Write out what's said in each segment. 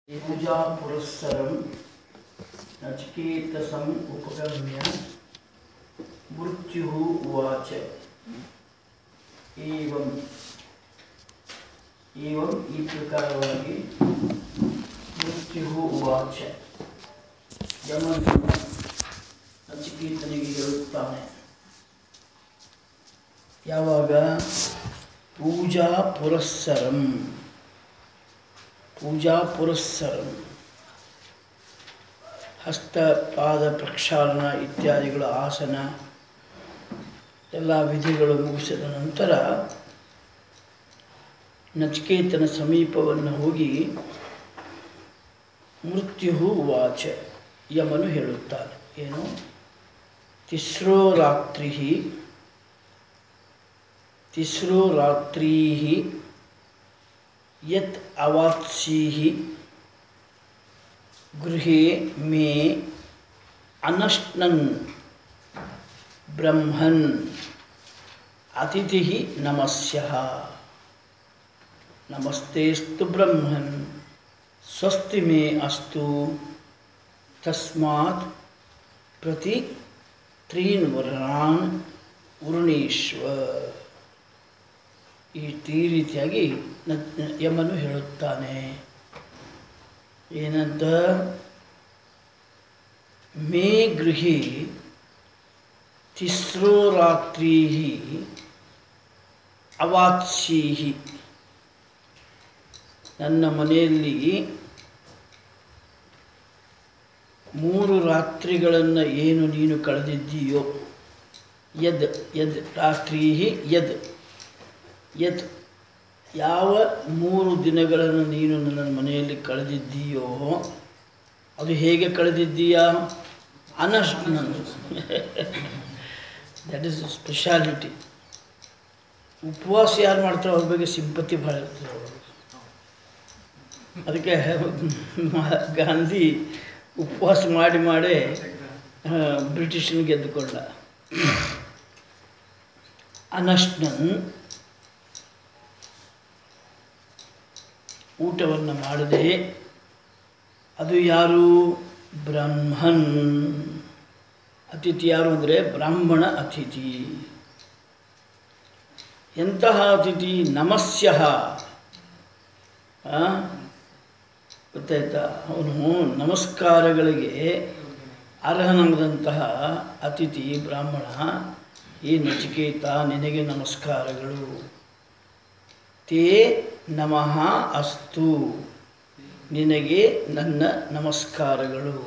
पूजा पुरस्सरं नचिकेतसम् उपगम्य मृत्युः उवाच एवम् एवं ಈ ಪ್ರಕಾರವಾಗಿ ಮೃತ್ಯು ಉವಾಚ ಯಮನು ನಚಿಕೇತನಿಗೆ ಹೇಳುತ್ತಾನೆ ಯಾವಾಗ ಪೂಜಾ ಪುರಸ್ಸರಂ ಪೂಜಾ ಪುರಸ್ಸರಂ ಹಸ್ತ ಪಾದ ಪ್ರಕ್ಷಾಳನ ಇತ್ಯಾದಿಗಳ ಆಸನ ಎಲ್ಲ ವಿಧಿಗಳು ಮುಗಿಸಿದ ನಂತರ ನಚಿಕೇತನ ಸಮೀಪವನ್ನು ಹೋಗಿ ಮೃತ್ಯು ವಾಚ ಯಮನು ಹೇಳುತ್ತಾನೆ ಏನು ತಿಸ್ರೋ ರಾತ್ರಿ ತಿಸ್ರೋ ರಾತ್ರೀ ಯತ್ ಅವಾತ್ಸೀಃ ಗೃಹೇ ಮೇ ಅನಶ್ನನ್ ಬ್ರಹ್ಮನ್ ಅತಿಥಿ ನಮಸ್ಯಃ ನಮಸ್ತೆಸ್ತು ಬ್ರಹ್ಮನ್ ಸ್ವಸ್ತಿ ಮೇ ಅಸ್ತು ತಸ್ಮಾತ್ ಪ್ರತಿ ತ್ರೀನ್ ವರ್ಣಾನ್ ಉರುಣೀಶ್ವ ಈ ಈ ರೀತಿಯಾಗಿ ನ ಯಮನು ಹೇಳುತ್ತಾನೆ ಏನಂತ ಮೇ ಗೃಹಿ ತಿಸ್ರೋ ರಾತ್ರಿ ಅವಾತ್ಸೀಹಿ ನನ್ನ ಮನೆಯಲ್ಲಿ ಮೂರು ರಾತ್ರಿಗಳನ್ನು ಏನು ನೀನು ಕಳೆದಿದ್ದೀಯೋ ಯದ್ ಯದ್ ರಾತ್ರಿ ಯದ್ ಯತ್ ಯಾವ ಮೂರು ದಿನಗಳನ್ನು ನೀನು ನನ್ನ ಮನೆಯಲ್ಲಿ ಕಳೆದಿದ್ದೀಯೋ ಅದು ಹೇಗೆ ಕಳೆದಿದ್ದೀಯಾ ಅನಷ್ಟು ನನ್ನ ದಟ್ ಈಸ್ ಸ್ಪೆಷಾಲಿಟಿ ಉಪವಾಸ ಯಾರು ಮಾಡ್ತಾರೋ ಅವ್ರ ಬಗ್ಗೆ ಸಿಂಪತಿ ಭಾಳ ಇರ್ತದೆ ಅವ್ರಿಗೆ. ಅದಕ್ಕೆ ಮ- ಗಾಂಧಿ ಉಪವಾಸ ಮಾಡಿ ಮಾಡಿ ಆ, ಬ್ರಿಟಿಷನ್ ಗೆದ್ದುಕೊಂಡ ಅನಶ್ನನ್ ಊಟವನ್ನು ಮಾಡದೆ ಅದು ಯಾರು ಬ್ರಹ್ಮನ್ ಅತಿಥಿ ಯಾರು ಅಂದರೆ ಬ್ರಾಹ್ಮಣ ಅತಿಥಿ ಎಂತಹ ಅತಿಥಿ ನಮಸ್ಯಃ ಆ? ಗೊತ್ತಾಯ್ತಾ ಅವನು ನಮಸ್ಕಾರಗಳಿಗೆ ಅರ್ಹನಾದಂತಹ ಅತಿಥಿ ಬ್ರಾಹ್ಮಣ ಈ ನಚಿಕೇತ ನಿನಗೆ ನಮಸ್ಕಾರಗಳು ತೇ ನಮಃ ಅಸ್ತು ನಿನಗೆ ನನ್ನ ನಮಸ್ಕಾರಗಳು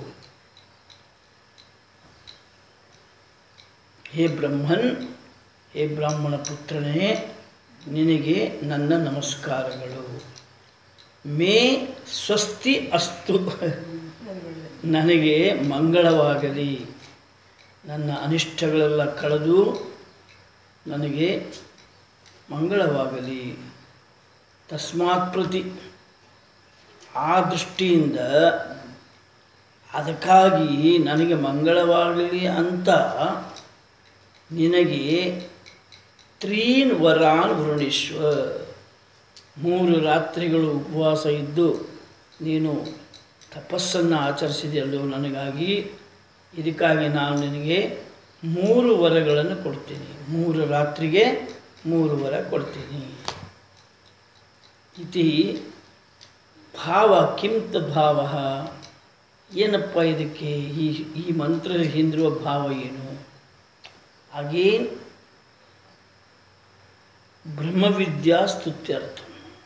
ಹೇ ಬ್ರಹ್ಮನ್ ಹೇ ಬ್ರಾಹ್ಮಣ ಪುತ್ರನೇ ನಿನಗೆ ನನ್ನ ನಮಸ್ಕಾರಗಳು ಮೇ ಸ್ವಸ್ತಿ ಅಸ್ತು ನನಗೆ ಮಂಗಳವಾಗಲಿ ನನ್ನ ಅನಿಷ್ಟಗಳೆಲ್ಲ ಕಳೆದು ನನಗೆ ಮಂಗಳವಾಗಲಿ ತಸ್ಮಾತ್ ಪ್ರತಿ ಆ ದೃಷ್ಟಿಯಿಂದ ಅದಕ್ಕಾಗಿ ನನಗೆ ಮಂಗಳವಾಗಲಿ ಅಂತ ನಿನಗೆ ತ್ರೀನ್ ವರಾನ್ ವರುಣೇಶ್ವ ಮೂರು ರಾತ್ರಿಗಳು ಉಪವಾಸ ಇದ್ದು ನೀನು ತಪಸ್ಸನ್ನು ಆಚರಿಸಿದೆಯಲ್ಲೋ ನನಗಾಗಿ ಇದಕ್ಕಾಗಿ ನಾನು ನಿನಗೆ ಮೂರು ವರಗಳನ್ನು ಕೊಡ್ತೀನಿ ಮೂರು ರಾತ್ರಿಗೆ ಮೂರು ವರ ಕೊಡ್ತೀನಿ ಇತಿ ಭಾವ ಕಿಂತ ಭಾವ ಏನಪ್ಪ ಇದಕ್ಕೆ ಈ ಈ ಮಂತ್ರ ಹಿಂದಿರುವ ಭಾವ ಏನು ಅಗೇನ್ ಬ್ರಹ್ಮವಿದ್ಯಾ ಸ್ತುತ್ಯರ್ಥ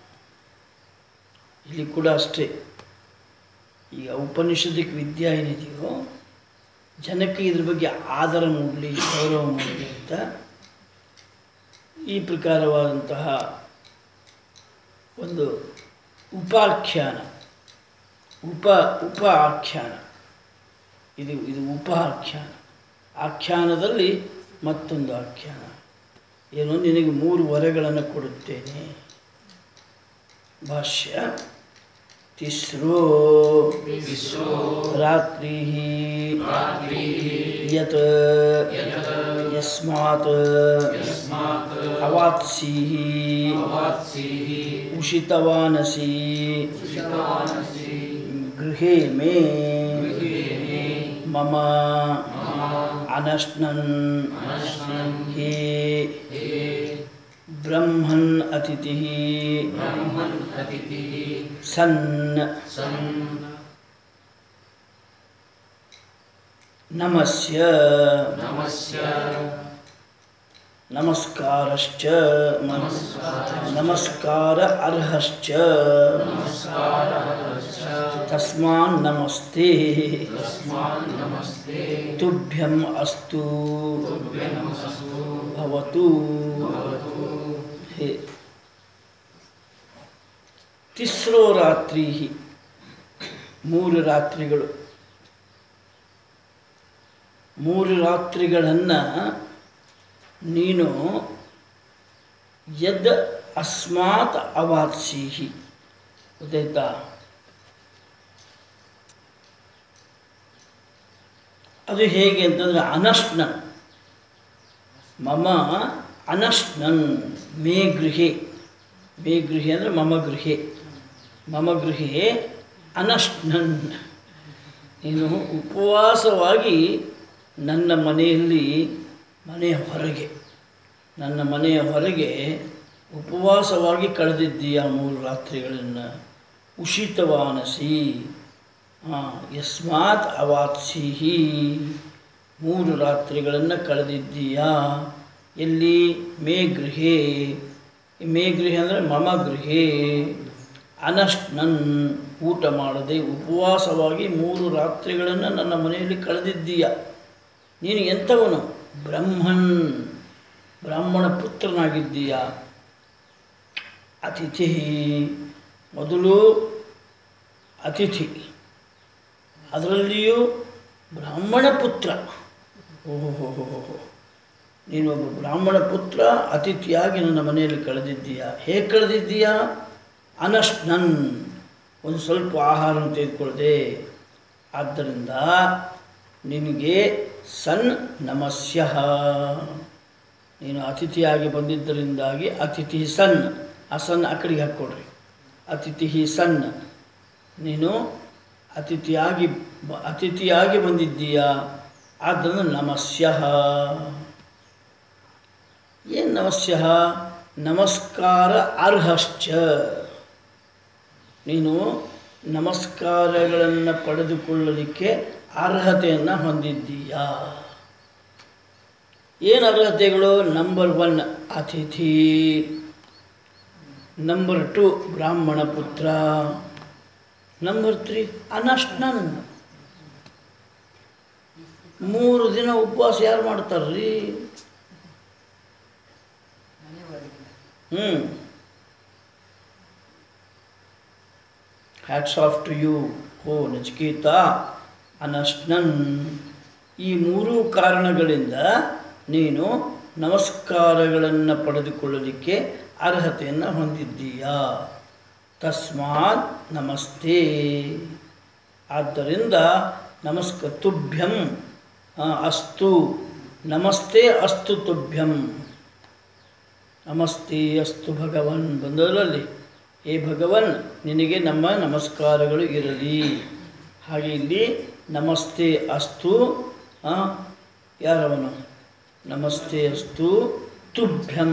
ಇಲ್ಲಿ ಕೂಡ ಅಷ್ಟೇ ಈಗ ಔಪನಿಷದಿಕ್ ವಿದ್ಯಾ ಏನಿದೆಯೋ ಜನಕ್ಕೆ ಇದ್ರ ಬಗ್ಗೆ ಆದರ ಮೂಡಲಿ ಗೌರವ ಮೂಡಲಿ ಅಂತ ಈ ಪ್ರಕಾರವಾದಂತಹ ಒಂದು ಉಪಾಖ್ಯಾನ ಉಪ ಉಪ ಆಖ್ಯಾನ ಇದು ಇದು ಉಪ ಆಖ್ಯಾನ ಆಖ್ಯಾನದಲ್ಲಿ ಮತ್ತೊಂದು ಆಖ್ಯಾನ ಏನು ನಿನಗೆ ಮೂರು ವರಗಳನ್ನು ಕೊಡುತ್ತೇನೆ ಭಾಷ್ಯ ತಿಸ್ರೋ ರಾತ್ರಿ ಯತ್ ಯಸ್ಮಾತ್ ಅವಾತ್ಸೀಃ ಉಷಿತವಾನಸಿ ಗೃಹೇ ಮೇ ಮಮ ಅನಶ್ನನ್ ಹೇ ಬ್ರಹ್ಮನ್ ಅತಿಥಿ ಸನ್ ನಮಸ್ಯ ನಮಸ್ಕಾರಶ್ಚ ನಮಸ್ಕಾರ ಅರ್ಹಶ್ಚ ತಸ್ಮಾನ್ ನಮಸ್ತೆ ತುಭ್ಯಂ ಅಸ್ತು ಭವತು ಹೇ ತಿಸ್ರೋ ರಾತ್ರಿ ಮೂರು ರಾತ್ರಿಗಳು ಮೂರು ರಾತ್ರಿಗಳನ್ನು ನೀನು ಯದ್ ಅಸ್ಮಾತ್ ಅವಾತ್ಸೀಹಿ ಗೊತ್ತಾಯ್ತಾ ಅದು ಹೇಗೆ ಅಂತಂದರೆ ಅನಶ್ನನ್ ಮಮ ಅನಶ್ನನ್ ಮೇ ಗೃಹೆ ಮೇ ಗೃಹೆ ಅಂದರೆ ಮಮ ಗೃಹೆ ಮಮ ಗೃಹೆ ಅನಶ್ನನ್ ನೀನು ಉಪವಾಸವಾಗಿ ನನ್ನ ಮನೆಯಲ್ಲಿ ಮನೆಯ ಹೊರಗೆ ನನ್ನ ಮನೆಯ ಹೊರಗೆ ಉಪವಾಸವಾಗಿ ಕಳೆದಿದ್ದೀಯ ಮೂರು ರಾತ್ರಿಗಳನ್ನು ಉಷಿತವಾನಸಿ ಯಸ್ಮಾತ್ ಅವಾತ್ಸಿಹಿ ಮೂರು ರಾತ್ರಿಗಳನ್ನು ಕಳೆದಿದ್ದೀಯಾ ಎಲ್ಲಿ ಮೇ ಗೃಹೇ ಮೇ ಗೃಹೆ ಅಂದರೆ ಮಮ ಗೃಹೇ ಅನಶ್ನನ್ ಊಟ ಮಾಡದೆ ಉಪವಾಸವಾಗಿ ಮೂರು ರಾತ್ರಿಗಳನ್ನು ನನ್ನ ಮನೆಯಲ್ಲಿ ಕಳೆದಿದ್ದೀಯ ನೀನು ಎಂಥವನು ಬ್ರಹ್ಮನ್ ಬ್ರಾಹ್ಮಣ ಪುತ್ರನಾಗಿದ್ದೀಯ ಅತಿಥಿ ಮೊದಲು ಅತಿಥಿ ಅದರಲ್ಲಿಯೂ ಬ್ರಾಹ್ಮಣ ಪುತ್ರ ಓಹೋ ನೀನು ಒಬ್ಬ ಬ್ರಾಹ್ಮಣ ಪುತ್ರ ಅತಿಥಿಯಾಗಿ ನನ್ನ ಮನೆಯಲ್ಲಿ ಕಳೆದಿದ್ದೀಯಾ ಹೇಗೆ ಕಳೆದಿದ್ದೀಯಾ ಅನಶ್ನನ್ ಒಂದು ಸ್ವಲ್ಪ ಆಹಾರ ತೆಗೆದುಕೊಳ್ಳದೆ ಆದ್ದರಿಂದ ನಿನಗೆ ಸನ್ ನಮಸ್ಯ ನೀನು ಅತಿಥಿಯಾಗಿ ಬಂದಿದ್ದರಿಂದಾಗಿ ಅತಿಥಿ ಸನ್ ಆ ಸನ್ ಆ ಕಡೆಗೆ ಹಾಕ್ಕೊಡ್ರಿ ಅತಿಥಿ ಸನ್ ನೀನು ಅತಿಥಿಯಾಗಿ ಬ- ಅತಿಥಿಯಾಗಿ ಬಂದಿದ್ದೀಯಾ ಆದ್ದರಿಂದ ನಮಸ್ಯ ಏನು ನಮಸ್ಯ ನಮಸ್ಕಾರ ಅರ್ಹಶ್ಚ ನೀನು ನಮಸ್ಕಾರಗಳನ್ನು ಪಡೆದುಕೊಳ್ಳಲಿಕ್ಕೆ ಅರ್ಹತೆಯನ್ನು ಹೊಂದಿದ್ದೀಯಾ ಏನು ಅರ್ಹತೆಗಳು ನಂಬರ್ ಒನ್ ಅತಿಥಿ ನಂಬರ್ ಟು ಬ್ರಾಹ್ಮಣ ಪುತ್ರ ನಂಬರ್ ತ್ರೀ ಅನಶ್ನನ್ ಮೂರು ದಿನ ಉಪವಾಸ ಯಾರು ಮಾಡ್ತಾರ್ರಿ ಹ್ಞೂ ಹ್ಯಾಟ್ಸ್ ಆಫ್ ಟು ಯು ಹೋ ನಚಿಕೇತ ಅನಶ್ನನ್ ಈ ಮೂರು ಕಾರಣಗಳಿಂದ ನೀನು ನಮಸ್ಕಾರಗಳನ್ನು ಪಡೆದುಕೊಳ್ಳಲಿಕ್ಕೆ ಅರ್ಹತೆಯನ್ನು ಹೊಂದಿದ್ದೀಯಾ ತಸ್ಮಾತ್ ನಮಸ್ತೆ ಆದ್ದರಿಂದ ನಮಸ್ಕ ತುಭ್ಯಂ ಆ, ಅಸ್ತು ನಮಸ್ತೆ ಅಸ್ತು ತುಭ್ಯಂ ನಮಸ್ತೆ ಅಸ್ತು ಭಗವನ್ ಬಂದರಲ್ಲಿ ಹೇ ಭಗವನ್ ನಿನಗೆ ನಮ್ಮ ನಮಸ್ಕಾರಗಳು ಇರಲಿ ಹಾಗೆ ಇಲ್ಲಿ ನಮಸ್ತೆ ಅಸ್ತು ಆ, ಯಾರವನು ನಮಸ್ತೆ ಅಸ್ತು ತುಭ್ಯಂ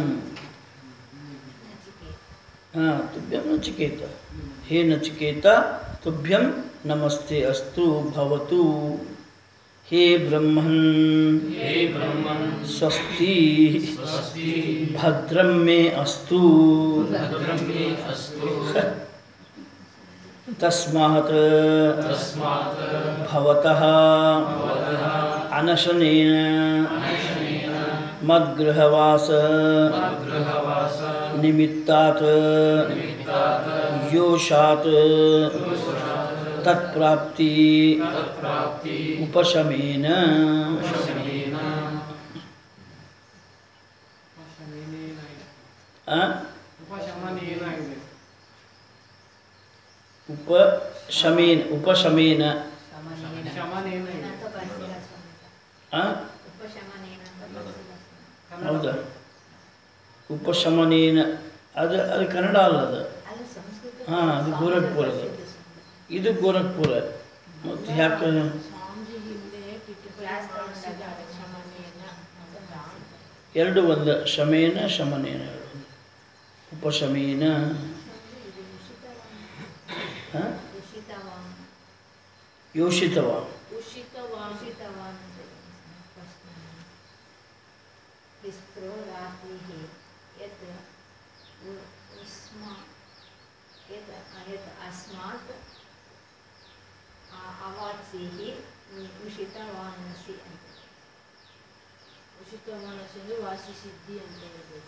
ಹಾಂ ತುಭ್ಯಂ ನಚಿಕೇತ ಹೇ ನಚಿಕೇತ ತುಭ್ಯಂ ನಮಸ್ತೆ ಅಸ್ತು ಭವತು ಹೇ ಬ್ರಹ್ಮನ್ हे ब्रह्मन् ಸ್ವಸ್ತಿ स्वस्ति ಭದ್ರಂ ಮೇ ಅಸ್ತು भद्रं मे अस्तु ತಸ್ಮಾತ್ तस्मात् ಭವತಃ भवतः ಅನಶನೇನ ಮದ್ಗೃಹವಾಸ गृहवास ನಿಮಿತ್ತಾತ್ निमित्तात् ಯೋಷಾತ್ ತತ್ಪ್ರಾಪ್ತಿ तत्प्राप्ति ಉಪಶಮೇನ शमेन ಆ? ಉಪಶಮೇನ ಉಪಶಮೇನ ಆ? ಹೌದಾ ಉಪಶಮನೇನ ಅದು ಅದು ಕನ್ನಡ ಅಲ್ಲ ಅದು ಹಾಂ ಅದು ಗೋರಖ್ಪುರದ ಇದು ಗೋರಖ್ಪುರ ಮತ್ತು ಯಾಕೆ ಸ್ವಾಮೀಜಿ ಹಿಂದೆ ಟಿಪ್ಪು ಮಾಡಿಸಿದ್ದಾರೆ ಶಮನೆಯನ್ನ ಅಂತ ಎರಡು ಒಂದು ಶಮೇನ ಶಮನೇನ ಎರಡು ಒಂದು. ಉಪಶಮೇನ ಹ? ಉಷಿತವಾನ್ ಯೋಷಿತವ ಉಷಿತವಾನ್ ಉಷಿತವಾನ್ ವಿಸ್ಪ್ರೋ ರಾತ್ರಿः ಯತ್ ಉ- ಉಸ್ಮಾ ಯತ್ ಯತ್ ಅಸ್ಮಾತ್ ಆ- ಅವಾತ್ಸಿः ಉ- ಉಷಿತವಾನಸಿ ಅಂತ ಉಷಿತವಾನಸಿ ಅಂದರೆ ವಾಸಿ ಸಿದ್ಧಿ ಅಂತ ಹೇಳ್ಬೋದು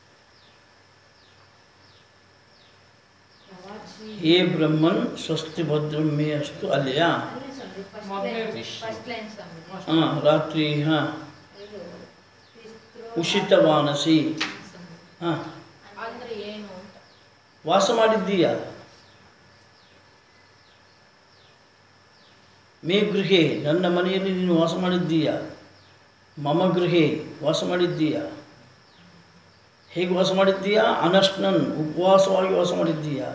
ಅವಾತ್ಸಿ ಹೇ ಬ್ರಹ್ಮನ್ ಸ್ವಸ್ತಿ ಭದ್ರಂ ಮೇ ಅಸ್ತು ಅಲ್ಲಿಯಾ ಅಲ್ಲೇ ಸ್ವಾಮಿ ಫಸ್ಟ್ ಮೊದಲನೇ ಲೈನ್ ವಿಶ್ವ. ಫಸ್ಟ್ ಲೈನ್ ಸ್ವಾಮಿ ಹಾಂ ರಾತ್ರಿ ಹಾಂ ಇದು ವಿಸ್ಪ್ರೋ ಉಷಿತವಾನಸಿ ಸ್ವಾಮಿ. ಹಾಂ ಅಂದ್ರೆ ಏನು ಅಂತ ವಾಸ ಮಾಡಿದ್ದೀಯಾ ಮೇ ಗೃಹೆ ನನ್ನ ಮನೆಯಲ್ಲಿ ನೀನು ವಾಸ ಮಾಡಿದ್ದೀಯಾ ಮಮ ಗೃಹೆ ವಾಸ ಮಾಡಿದ್ದೀಯಾ ಹೇಗೆ ವಾಸ ಮಾಡಿದ್ದೀಯಾ ಅನಶ್ನನ್ ಉಪವಾಸವಾಗಿ ವಾಸ ಮಾಡಿದ್ದೀಯಾ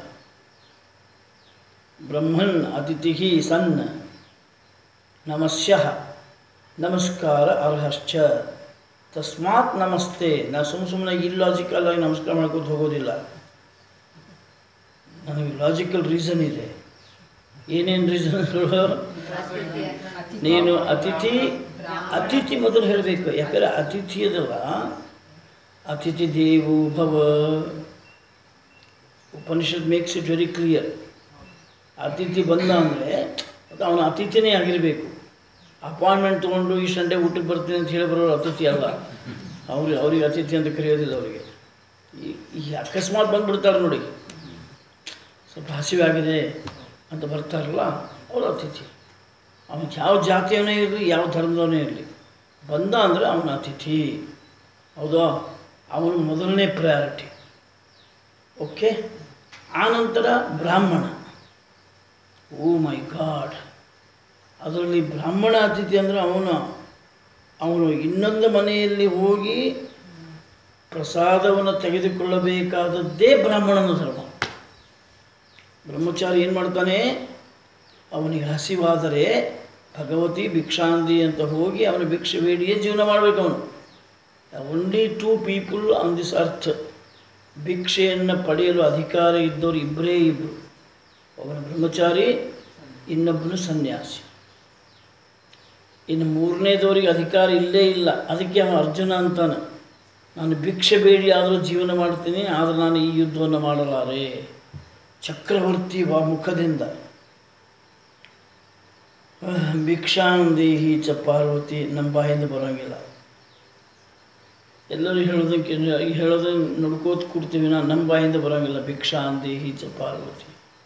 ಬ್ರಹ್ಮನ್ ಅತಿಥಿ ಸನ್ ನಮಸ್ಯ ನಮಸ್ಕಾರ ಅರ್ಹಶ್ಚ ತಸ್ಮಾತ್ ನಮಸ್ತೆ ನಾ ಸುಮ್ಮ ಸುಮ್ಮನೆ ಇಲ್ಲಾಜಿಕಲ್ ಆಗಿ ನಮಸ್ಕಾರ ಮಾಡ್ಕೊತ ಹೋಗೋದಿಲ್ಲ ನನಗೆ ಲಾಜಿಕಲ್ ರೀಸನ್ ಇದೆ ಏನೇನು ರೀಸನ್ಗಳು ನೀನು ಅತಿಥಿ ಅತಿಥಿ ಮೊದಲು ಹೇಳಬೇಕು ಯಾಕಂದರೆ ಅತಿಥಿ ಅದಲ್ಲ ಅತಿಥಿ ದೇವು ಭವ ಉಪನಿಷತ್ ಮೇಕ್ಸ್ ಇಟ್ ವೆರಿ ಕ್ಲಿಯರ್ ಅತಿಥಿ ಬಂದ ಅಂದರೆ ಅದು ಅವನ ಅತಿಥಿನೇ ಆಗಿರಬೇಕು ಅಪಾಯಿಂಟ್ಮೆಂಟ್ ತೊಗೊಂಡು ಈ ಸಂಡೇ ಊಟಕ್ಕೆ ಬರ್ತೀನಿ ಅಂತ ಹೇಳಿ ಬರೋರು ಅತಿಥಿ ಅಲ್ಲ ಅವ್ರಿಗೆ ಅವ್ರಿಗೆ ಅತಿಥಿ ಅಂತ ಕರೆಯೋದಿಲ್ಲ ಅವರಿಗೆ ಈ ಈ ಅಕಸ್ಮಾತ್ ಬಂದುಬಿಡ್ತಾರೆ ನೋಡಿ ಸ್ವಲ್ಪ ಹಸಿವೆ ಆಗಿದೆ ಅಂತ ಬರ್ತಾರಲ್ಲ ಅವರು ಅತಿಥಿ ಅವನಿಗೆ ಯಾವ ಜಾತಿಯವನೇ ಇರಲಿ ಯಾವ ಧರ್ಮದವನೇ ಇರಲಿ ಬಂದ ಅಂದರೆ ಅವನ ಅತಿಥಿ ಹೌದಾ ಅವನು ಮೊದಲನೇ ಪ್ರಯಾರಿಟಿ ಓಕೆ ಆನಂತರ ಬ್ರಾಹ್ಮಣ ಓ ಮೈ ಗಾಡ್ ಅದರಲ್ಲಿ ಬ್ರಾಹ್ಮಣ ಅತಿಥಿ ಅಂದರೆ ಅವನು ಅವನು ಇನ್ನೊಂದು ಮನೆಯಲ್ಲಿ ಹೋಗಿ ಪ್ರಸಾದವನ್ನು ತೆಗೆದುಕೊಳ್ಳಬೇಕಾದದ್ದೇ ಬ್ರಾಹ್ಮಣನ ಧರ್ಮ ಬ್ರಹ್ಮಚಾರಿ ಏನು ಮಾಡ್ತಾನೆ ಅವನಿಗೆ ಹಸಿವಾದರೆ ಭಗವತಿ ಭಿಕ್ಷಾಂದಿ ಅಂತ ಹೋಗಿ ಅವನು ಭಿಕ್ಷೆ ಬೇಡಿಯೇ ಜೀವನ ಮಾಡಬೇಕು ಅವನು only two people on this earth ಭಿಕ್ಷೆಯನ್ನು ಪಡೆಯಲು ಅಧಿಕಾರ ಇದ್ದವರು ಇಬ್ಬರೇ ಇಬ್ಬರು ಒಬ್ಬನು ಬ್ರಹ್ಮಚಾರಿ ಇನ್ನೊಬ್ಬನು ಸನ್ಯಾಸಿ ಇನ್ನು ಮೂರನೇದವರಿಗೆ ಅಧಿಕಾರ ಇಲ್ಲೇ ಇಲ್ಲ ಅದಕ್ಕೆ ಅವ ಅರ್ಜುನ ಅಂತಾನೆ ನಾನು ಭಿಕ್ಷೆ ಬೇಡಿ ಆದರೂ ಜೀವನ ಮಾಡ್ತೀನಿ ಆದರೆ ನಾನು ಈ ಯುದ್ಧವನ್ನು ಮಾಡಲಾರೆ ಚಕ್ರವರ್ತಿ ವಾ ಮುಖದಿಂದ ಆಹ್, ಭಿಕ್ಷಾಂದೇಹಿ ಚ ಪಾರ್ವತಿ ನಮ್ಮ ಬಾಯಿಂದ ಬರೋಂಗಿಲ್ಲ ಎಲ್ಲರೂ ಹೇಳೋದಕ್ಕೆ ಹೇಳೋದನ್ನ ನೋಡ್ಕೋತ ಕೊಡ್ತೀವಿ ನಾ ನಮ್ಮ ಬಾಯಿಂದ ಬರೋಂಗಿಲ್ಲ ಭಿಕ್ಷಾಂದೇಹಿ ಚ ಪಾರ್ವತಿ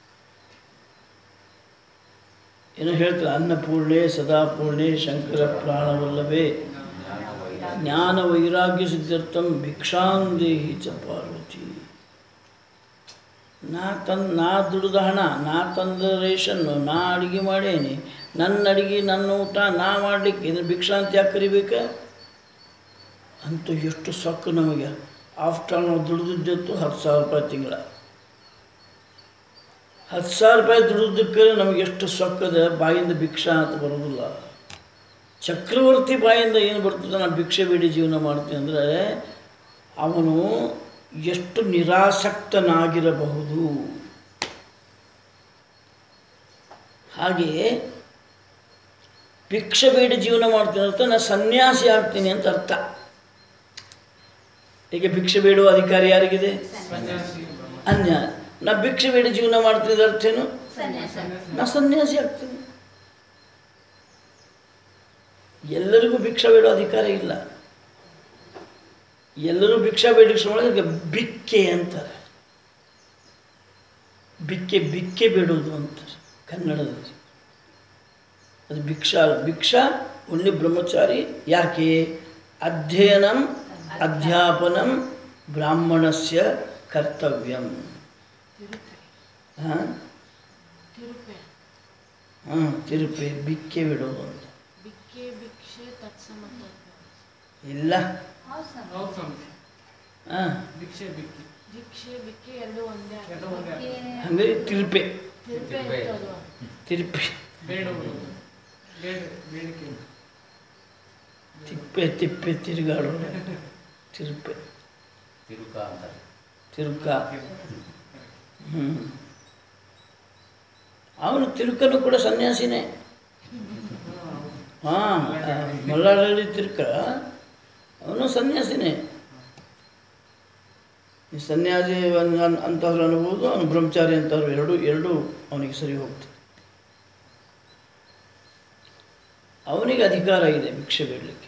ಏನೋ ಹೇಳ್ತಾರೆ ಅನ್ನಪೂರ್ಣೆ ಸದಾಪೂರ್ಣೆ ಶಂಕರ ಪ್ರಾಣವಲ್ಲವೇ ಜ್ಞಾನ ವೈರಾಗ್ಯ ಸಿದ್ಧಾರ್ಥಂ ಭಿಕ್ಷಾಂದೇಹಿ ಚ ಪಾರ್ವತಿ ನಾ ತಂದು ನಾ ದುಡ್ದ ಹಣ ನಾ ತಂದ ರೇಷನ್ನು ನಾ ಅಡುಗೆ ಮಾಡೇನಿ ನನ್ನ ಅಡುಗೆ ನನ್ನ ಊಟ ನಾ ಮಾಡಲಿಕ್ಕೆ ಇದ್ರ ಭಿಕ್ಷಾಂತಿ ಯಾಕೆ ಕರಿಬೇಕ ಅಂತೂ ಎಷ್ಟು ಸೊಕ್ಕು ನಮಗೆ ಆಫ್ಟರ್ ನಾವು ದುಡಿದಿದ್ದತ್ತು ಹತ್ತು ಸಾವಿರ ರೂಪಾಯಿ ತಿಂಗಳ ಹತ್ತು ಸಾವಿರ ರೂಪಾಯಿ ದುಡಿದಕ್ಕೆ ನಮಗೆ ಎಷ್ಟು ಸೊಕ್ಕದ ಬಾಯಿಂದ ಭಿಕ್ಷಾ ಅಂತ ಬರೋದಿಲ್ಲ ಚಕ್ರವರ್ತಿ ಬಾಯಿಂದ ಏನು ಬರ್ತದೆ ನಾನು ಭಿಕ್ಷೆ ಬೇಡಿ ಜೀವನ ಮಾಡ್ತೀನಿ ಅಂದರೆ ಅವನು ಎಷ್ಟು ನಿರಾಸಕ್ತನಾಗಿರಬಹುದು ಹಾಗೆಯೇ ಭಿಕ್ಷೆ ಬೇಡಿ ಜೀವನ ಮಾಡ್ತೀನಿ ಅಂತ ನಾನು ಸನ್ಯಾಸಿ ಆಗ್ತೀನಿ ಅಂತ ಅರ್ಥ ಈಗ ಭಿಕ್ಷೆ ಬೇಡುವ ಅಧಿಕಾರಿ ಯಾರಿಗಿದೆ ಸನ್ಯಾಸಿ ಅನ್ಯ ನಾ ಭಿಕ್ಷೆ ಬೇಡಿ ಜೀವನ ಮಾಡ್ತಿದ್ದ ಅರ್ಥ ಏನು ನಾ ಸನ್ಯಾಸಿ ಆಗ್ತೀನಿ ಎಲ್ಲರಿಗೂ ಭಿಕ್ಷಾ ಬೇಡೋ ಅಧಿಕಾರ ಇಲ್ಲ ಎಲ್ಲರೂ ಭಿಕ್ಷಾ ಬೇಡಿಸೋಳಗೆ ಬಿಕ್ಕೆ ಅಂತಾರೆ ಬಿಕ್ಕೆ ಬಿಕ್ಕೆ ಬೇಡೋದು ಅಂತಾರೆ ಕನ್ನಡದಲ್ಲಿ ಅದು ಭಿಕ್ಷಾ ಅಲ್ಲ ಭಿಕ್ಷಾ ಒಳ್ಳೆ ಬ್ರಹ್ಮಚಾರಿ ಯಾಕೆ ಅಧ್ಯಯನಂ ಅಧ್ಯಾಪನಂ ಬ್ರಾಹ್ಮಣಸ್ಯ ಕರ್ತವ್ಯಂ ಹಾಂ ತಿರುಪೆ ಹಾಂ ತಿರುಪೆ ಬಿಕ್ಕೆ ಬಿಡೋದು ಅಂತ ಬಿಕ್ಕೆ ಭಿಕ್ಷೆ ತತ್ಸಮತ ಇಲ್ಲ ಹೌದು ಸರ್ ಹೌದು ಸ್ವಾಮಿ ಹಾಂ ಭಿಕ್ಷೆ ಬಿಕ್ಕಿ ಭಿಕ್ಷೆ ಬಿಕ್ಕೆ ಎರಡು ಒಂದೇ ಎರಡು ಒಂದೇ ಹಂಗಾಗಿ ತಿರುಪೆ ತಿರುಪೆ ತಿರುಪೆ. ಎತ್ತೋದು ತಿರುಪಿ ಬೇಡುವುದು ಬೇಡ ಬೇಡಿಕೆ ತಿಪ್ಪೆ ತಿಪ್ಪೆ ತಿರುಗಾಡೋದು ತಿರುಪೆ ತಿರುಕ ಅಂತ ತಿರುಕ ಹ್ಞೂ ಅವನು ತಿರುಕನು ಕೂಡ ಸನ್ಯಾಸಿನೇ ಹಾಂ ಮಲ್ಲಾಳಹಳ್ಳಿ ತಿರುಕ ಅವನು ಸನ್ಯಾಸಿನೇ ಈ ಸನ್ಯಾಸಿ ಅನ್- ಅನ್- ಅಂತವ್ರು ಅನ್ಬೋದು ಅವನು ಬ್ರಹ್ಮಚಾರಿ ಅಂತವ್ರು ಎರಡು ಎರಡೂ ಅವನಿಗೆ ಸರಿ ಹೋಗ್ತದೆ ಅವನಿಗೆ ಅಧಿಕಾರ ಇದೆ ಭಿಕ್ಷೆ ಬೇಡಲಿಕ್ಕೆ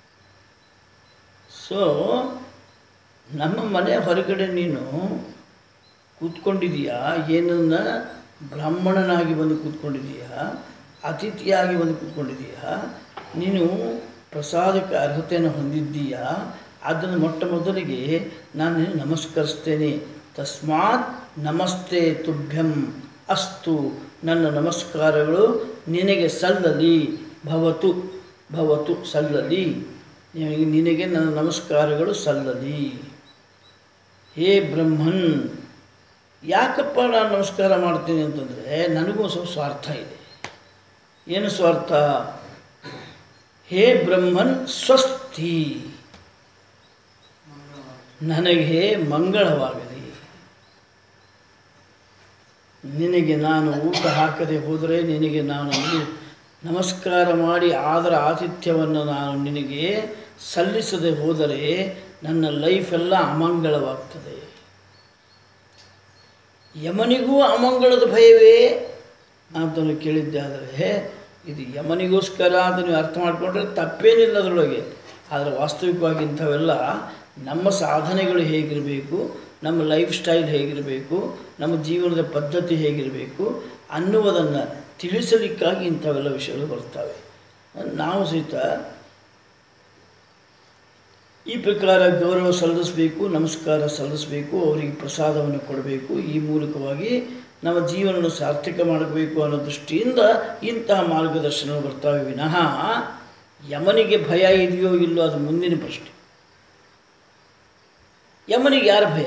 ಸೊ ನಮ್ಮ ಮನೆ ಹೊರಗಡೆ ನೀನು ಕೂತ್ಕೊಂಡಿದೀಯಾ ಏನನ್ನ ಬ್ರಾಹ್ಮಣನಾಗಿ ಬಂದು ಕೂತ್ಕೊಂಡಿದೀಯಾ ಅತಿಥಿಯಾಗಿ ಬಂದು ಕೂತ್ಕೊಂಡಿದೀಯಾ ನೀನು ಪ್ರಸಾದಕ್ಕೆ ಅರ್ಹತೆಯನ್ನು ಹೊಂದಿದ್ದೀಯಾ ಅದನ್ನು ಮೊಟ್ಟ ಮೊದಲಿಗೆ ನಾನು ನಿನಗೆ ನಮಸ್ಕರಿಸ್ತೇನೆ ತಸ್ಮಾತ್ ನಮಸ್ತೆ ತುಭ್ಯಂ ಅಸ್ತು ನನ್ನ ನಮಸ್ಕಾರಗಳು ನಿನಗೆ ಸಲ್ಲಲಿ ಭವತು ಭವತು ಸಲ್ಲಲಿ ನಿನಗೆ ನಿನಗೆ ನನ್ನ ನಮಸ್ಕಾರಗಳು ಸಲ್ಲಲಿ ಹೇ ಬ್ರಹ್ಮನ್ ಯಾಕಪ್ಪ ನಾನು ನಮಸ್ಕಾರ ಮಾಡ್ತೀನಿ ಅಂತಂದರೆ ನನಗೂ ಸ್ವಲ್ಪ ಸ್ವಾರ್ಥ ಇದೆ ಏನು ಸ್ವಾರ್ಥ ಹೇ ಬ್ರಹ್ಮನ್ ಸ್ವಸ್ತಿ ನನಗೆ ಮಂಗಳವಾಗಲಿ ನಿನಗೆ ನಾನು ಊಟ ಹಾಕದೆ ಹೋದರೆ ನಿನಗೆ ನಾನು ಅಲ್ಲಿ ನಮಸ್ಕಾರ ಮಾಡಿ ಆದರ ಆತಿಥ್ಯವನ್ನು ನಾನು ನಿನಗೆ ಸಲ್ಲಿಸದೆ ಹೋದರೆ ನನ್ನ ಲೈಫೆಲ್ಲ ಅಮಂಗಳವಾಗ್ತದೆ ಯಮನಿಗೂ ಅಮಂಗಳದ ಭಯವೇ ಅಂತನು ಕೇಳಿದ್ದೆ ಆದರೆ ಇದು ಯಮನಿಗೋಸ್ಕರ ಅಂತ ನೀವು ಅರ್ಥ ಮಾಡಿಕೊಂಡ್ರೆ ತಪ್ಪೇನಿಲ್ಲ ಅದರೊಳಗೆ ಆದರೆ ವಾಸ್ತವಿಕವಾಗಿ ಇಂಥವೆಲ್ಲ ನಮ್ಮ ಸಾಧನೆಗಳು ಹೇಗಿರಬೇಕು ನಮ್ಮ ಲೈಫ್ ಸ್ಟೈಲ್ ಹೇಗಿರಬೇಕು ನಮ್ಮ ಜೀವನದ ಪದ್ಧತಿ ಹೇಗಿರಬೇಕು ಅನ್ನುವುದನ್ನು ತಿಳಿಸಲಿಕ್ಕಾಗಿ ಇಂಥವೆಲ್ಲ ವಿಷಯಗಳು ಬರ್ತವೆ ನಾವು ಸಹಿತ ಈ ಪ್ರಕಾರ ಗೌರವ ಸಲ್ಲಿಸಬೇಕು ನಮಸ್ಕಾರ ಸಲ್ಲಿಸಬೇಕು ಅವರಿಗೆ ಪ್ರಸಾದವನ್ನು ಕೊಡಬೇಕು ಈ ಮೂಲಕವಾಗಿ ನಮ್ಮ ಜೀವನವನ್ನು ಸಾರ್ಥಕ ಮಾಡಬೇಕು ಅನ್ನೋ ದೃಷ್ಟಿಯಿಂದ ಇಂತಹ ಮಾರ್ಗದರ್ಶನಗಳು ಬರ್ತವೆ ವಿನಃ ಯಮನಿಗೆ ಭಯ ಇದೆಯೋ ಇಲ್ಲೋ ಅದು ಮುಂದಿನ ಪ್ರಶ್ನೆ ಯಮನಿಗೆ ಯಾರ ಭಯ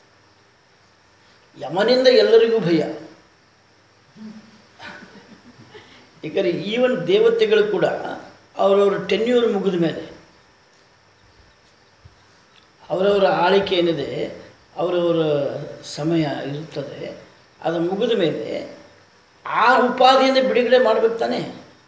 ಯಮನಿಂದ ಎಲ್ಲರಿಗೂ ಭಯ ಏಕೆಂದರೆ ಈವನ್ ದೇವತೆಗಳು ಕೂಡ ಅವರವರ ಟೆನ್ಯೂರ್ ಮುಗಿದ ಮೇಲೆ ಅವರವರ ಆಳಿಕೆ ಏನಿದೆ ಅವರವರ ಸಮಯ ಇರುತ್ತದೆ ಅದು ಮುಗಿದ ಮೇಲೆ ಆ ಉಪಾಧಿಯಿಂದ ಬಿಡುಗಡೆ ಮಾಡಬೇಕು ತಾನೆ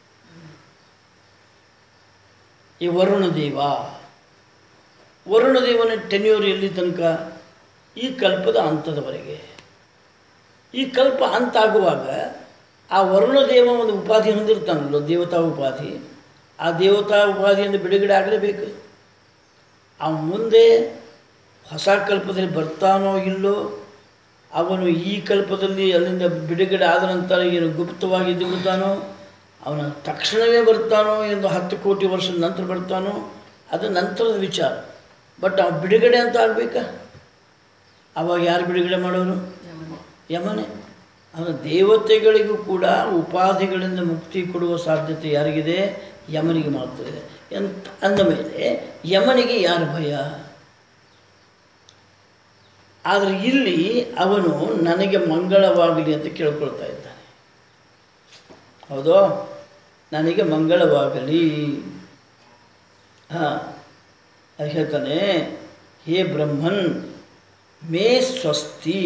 ಈ ವರುಣ ದೇವ ವರುಣ ದೇವನ ಟೆನ್ಯೂರ್ ಎಲ್ಲಿ ತನಕ ಈ ಕಲ್ಪದ ಹಂತದವರೆಗೆ ಈ ಕಲ್ಪ ಅಂತ ಆಗುವಾಗ ಆ ವರುಣ ದೇವ ಒಂದು ಉಪಾಧಿ ಹೊಂದಿರ್ತಾನಲ್ಲ ದೇವತಾ ಉಪಾಧಿ ಆ ದೇವತಾ ಉಪಾಧಿಯಿಂದ ಬಿಡುಗಡೆ ಆಗಲೇಬೇಕು ಅವನು ಮುಂದೆ ಹೊಸ ಕಲ್ಪದಲ್ಲಿ ಬರ್ತಾನೋ ಇಲ್ಲೋ ಅವನು ಈ ಕಲ್ಪದಲ್ಲಿ ಅಲ್ಲಿಂದ ಬಿಡುಗಡೆ ಆದ ನಂತರ ಏನು ಗುಪ್ತವಾಗಿ ಇದ್ದು ಬಿಡ್ತಾನೋ ಅವನ ತಕ್ಷಣವೇ ಬರ್ತಾನೋ ಎಂದು ಹತ್ತು ಕೋಟಿ ವರ್ಷದ ನಂತರ ಬರ್ತಾನೋ ಅದು ನಂತರದ ವಿಚಾರ ಬಟ್ ಅವನು ಬಿಡುಗಡೆ ಅಂತ ಆಗಬೇಕಾ ಅವಾಗ ಯಾರು ಬಿಡುಗಡೆ ಮಾಡೋರು ಯಮನೆ ಅವನ ದೇವತೆಗಳಿಗೂ ಕೂಡ ಉಪಾಧಿಗಳಿಂದ ಮುಕ್ತಿ ಕೊಡುವ ಸಾಧ್ಯತೆ ಯಾರಿಗಿದೆ ಯಮನಿಗೆ ಮಾತ್ರ ಇದೆ ಎಂತ ಅಂದ ಮೇಲೆ ಯಮನಿಗೆ ಯಾರ ಭಯ ಆದರೆ ಇಲ್ಲಿ ಅವನು ನನಗೆ ಮಂಗಳವಾಗಲಿ ಅಂತ ಕೇಳ್ಕೊಳ್ತಾ ಇದ್ದಾನೆ ಹೌದೋ ನನಗೆ ಮಂಗಳವಾಗಲಿ ಹಾಂ ಅದು ಹೇಳ್ತಾನೆ ಹೇ ಬ್ರಹ್ಮನ್ ಮೇ ಸ್ವಸ್ತಿ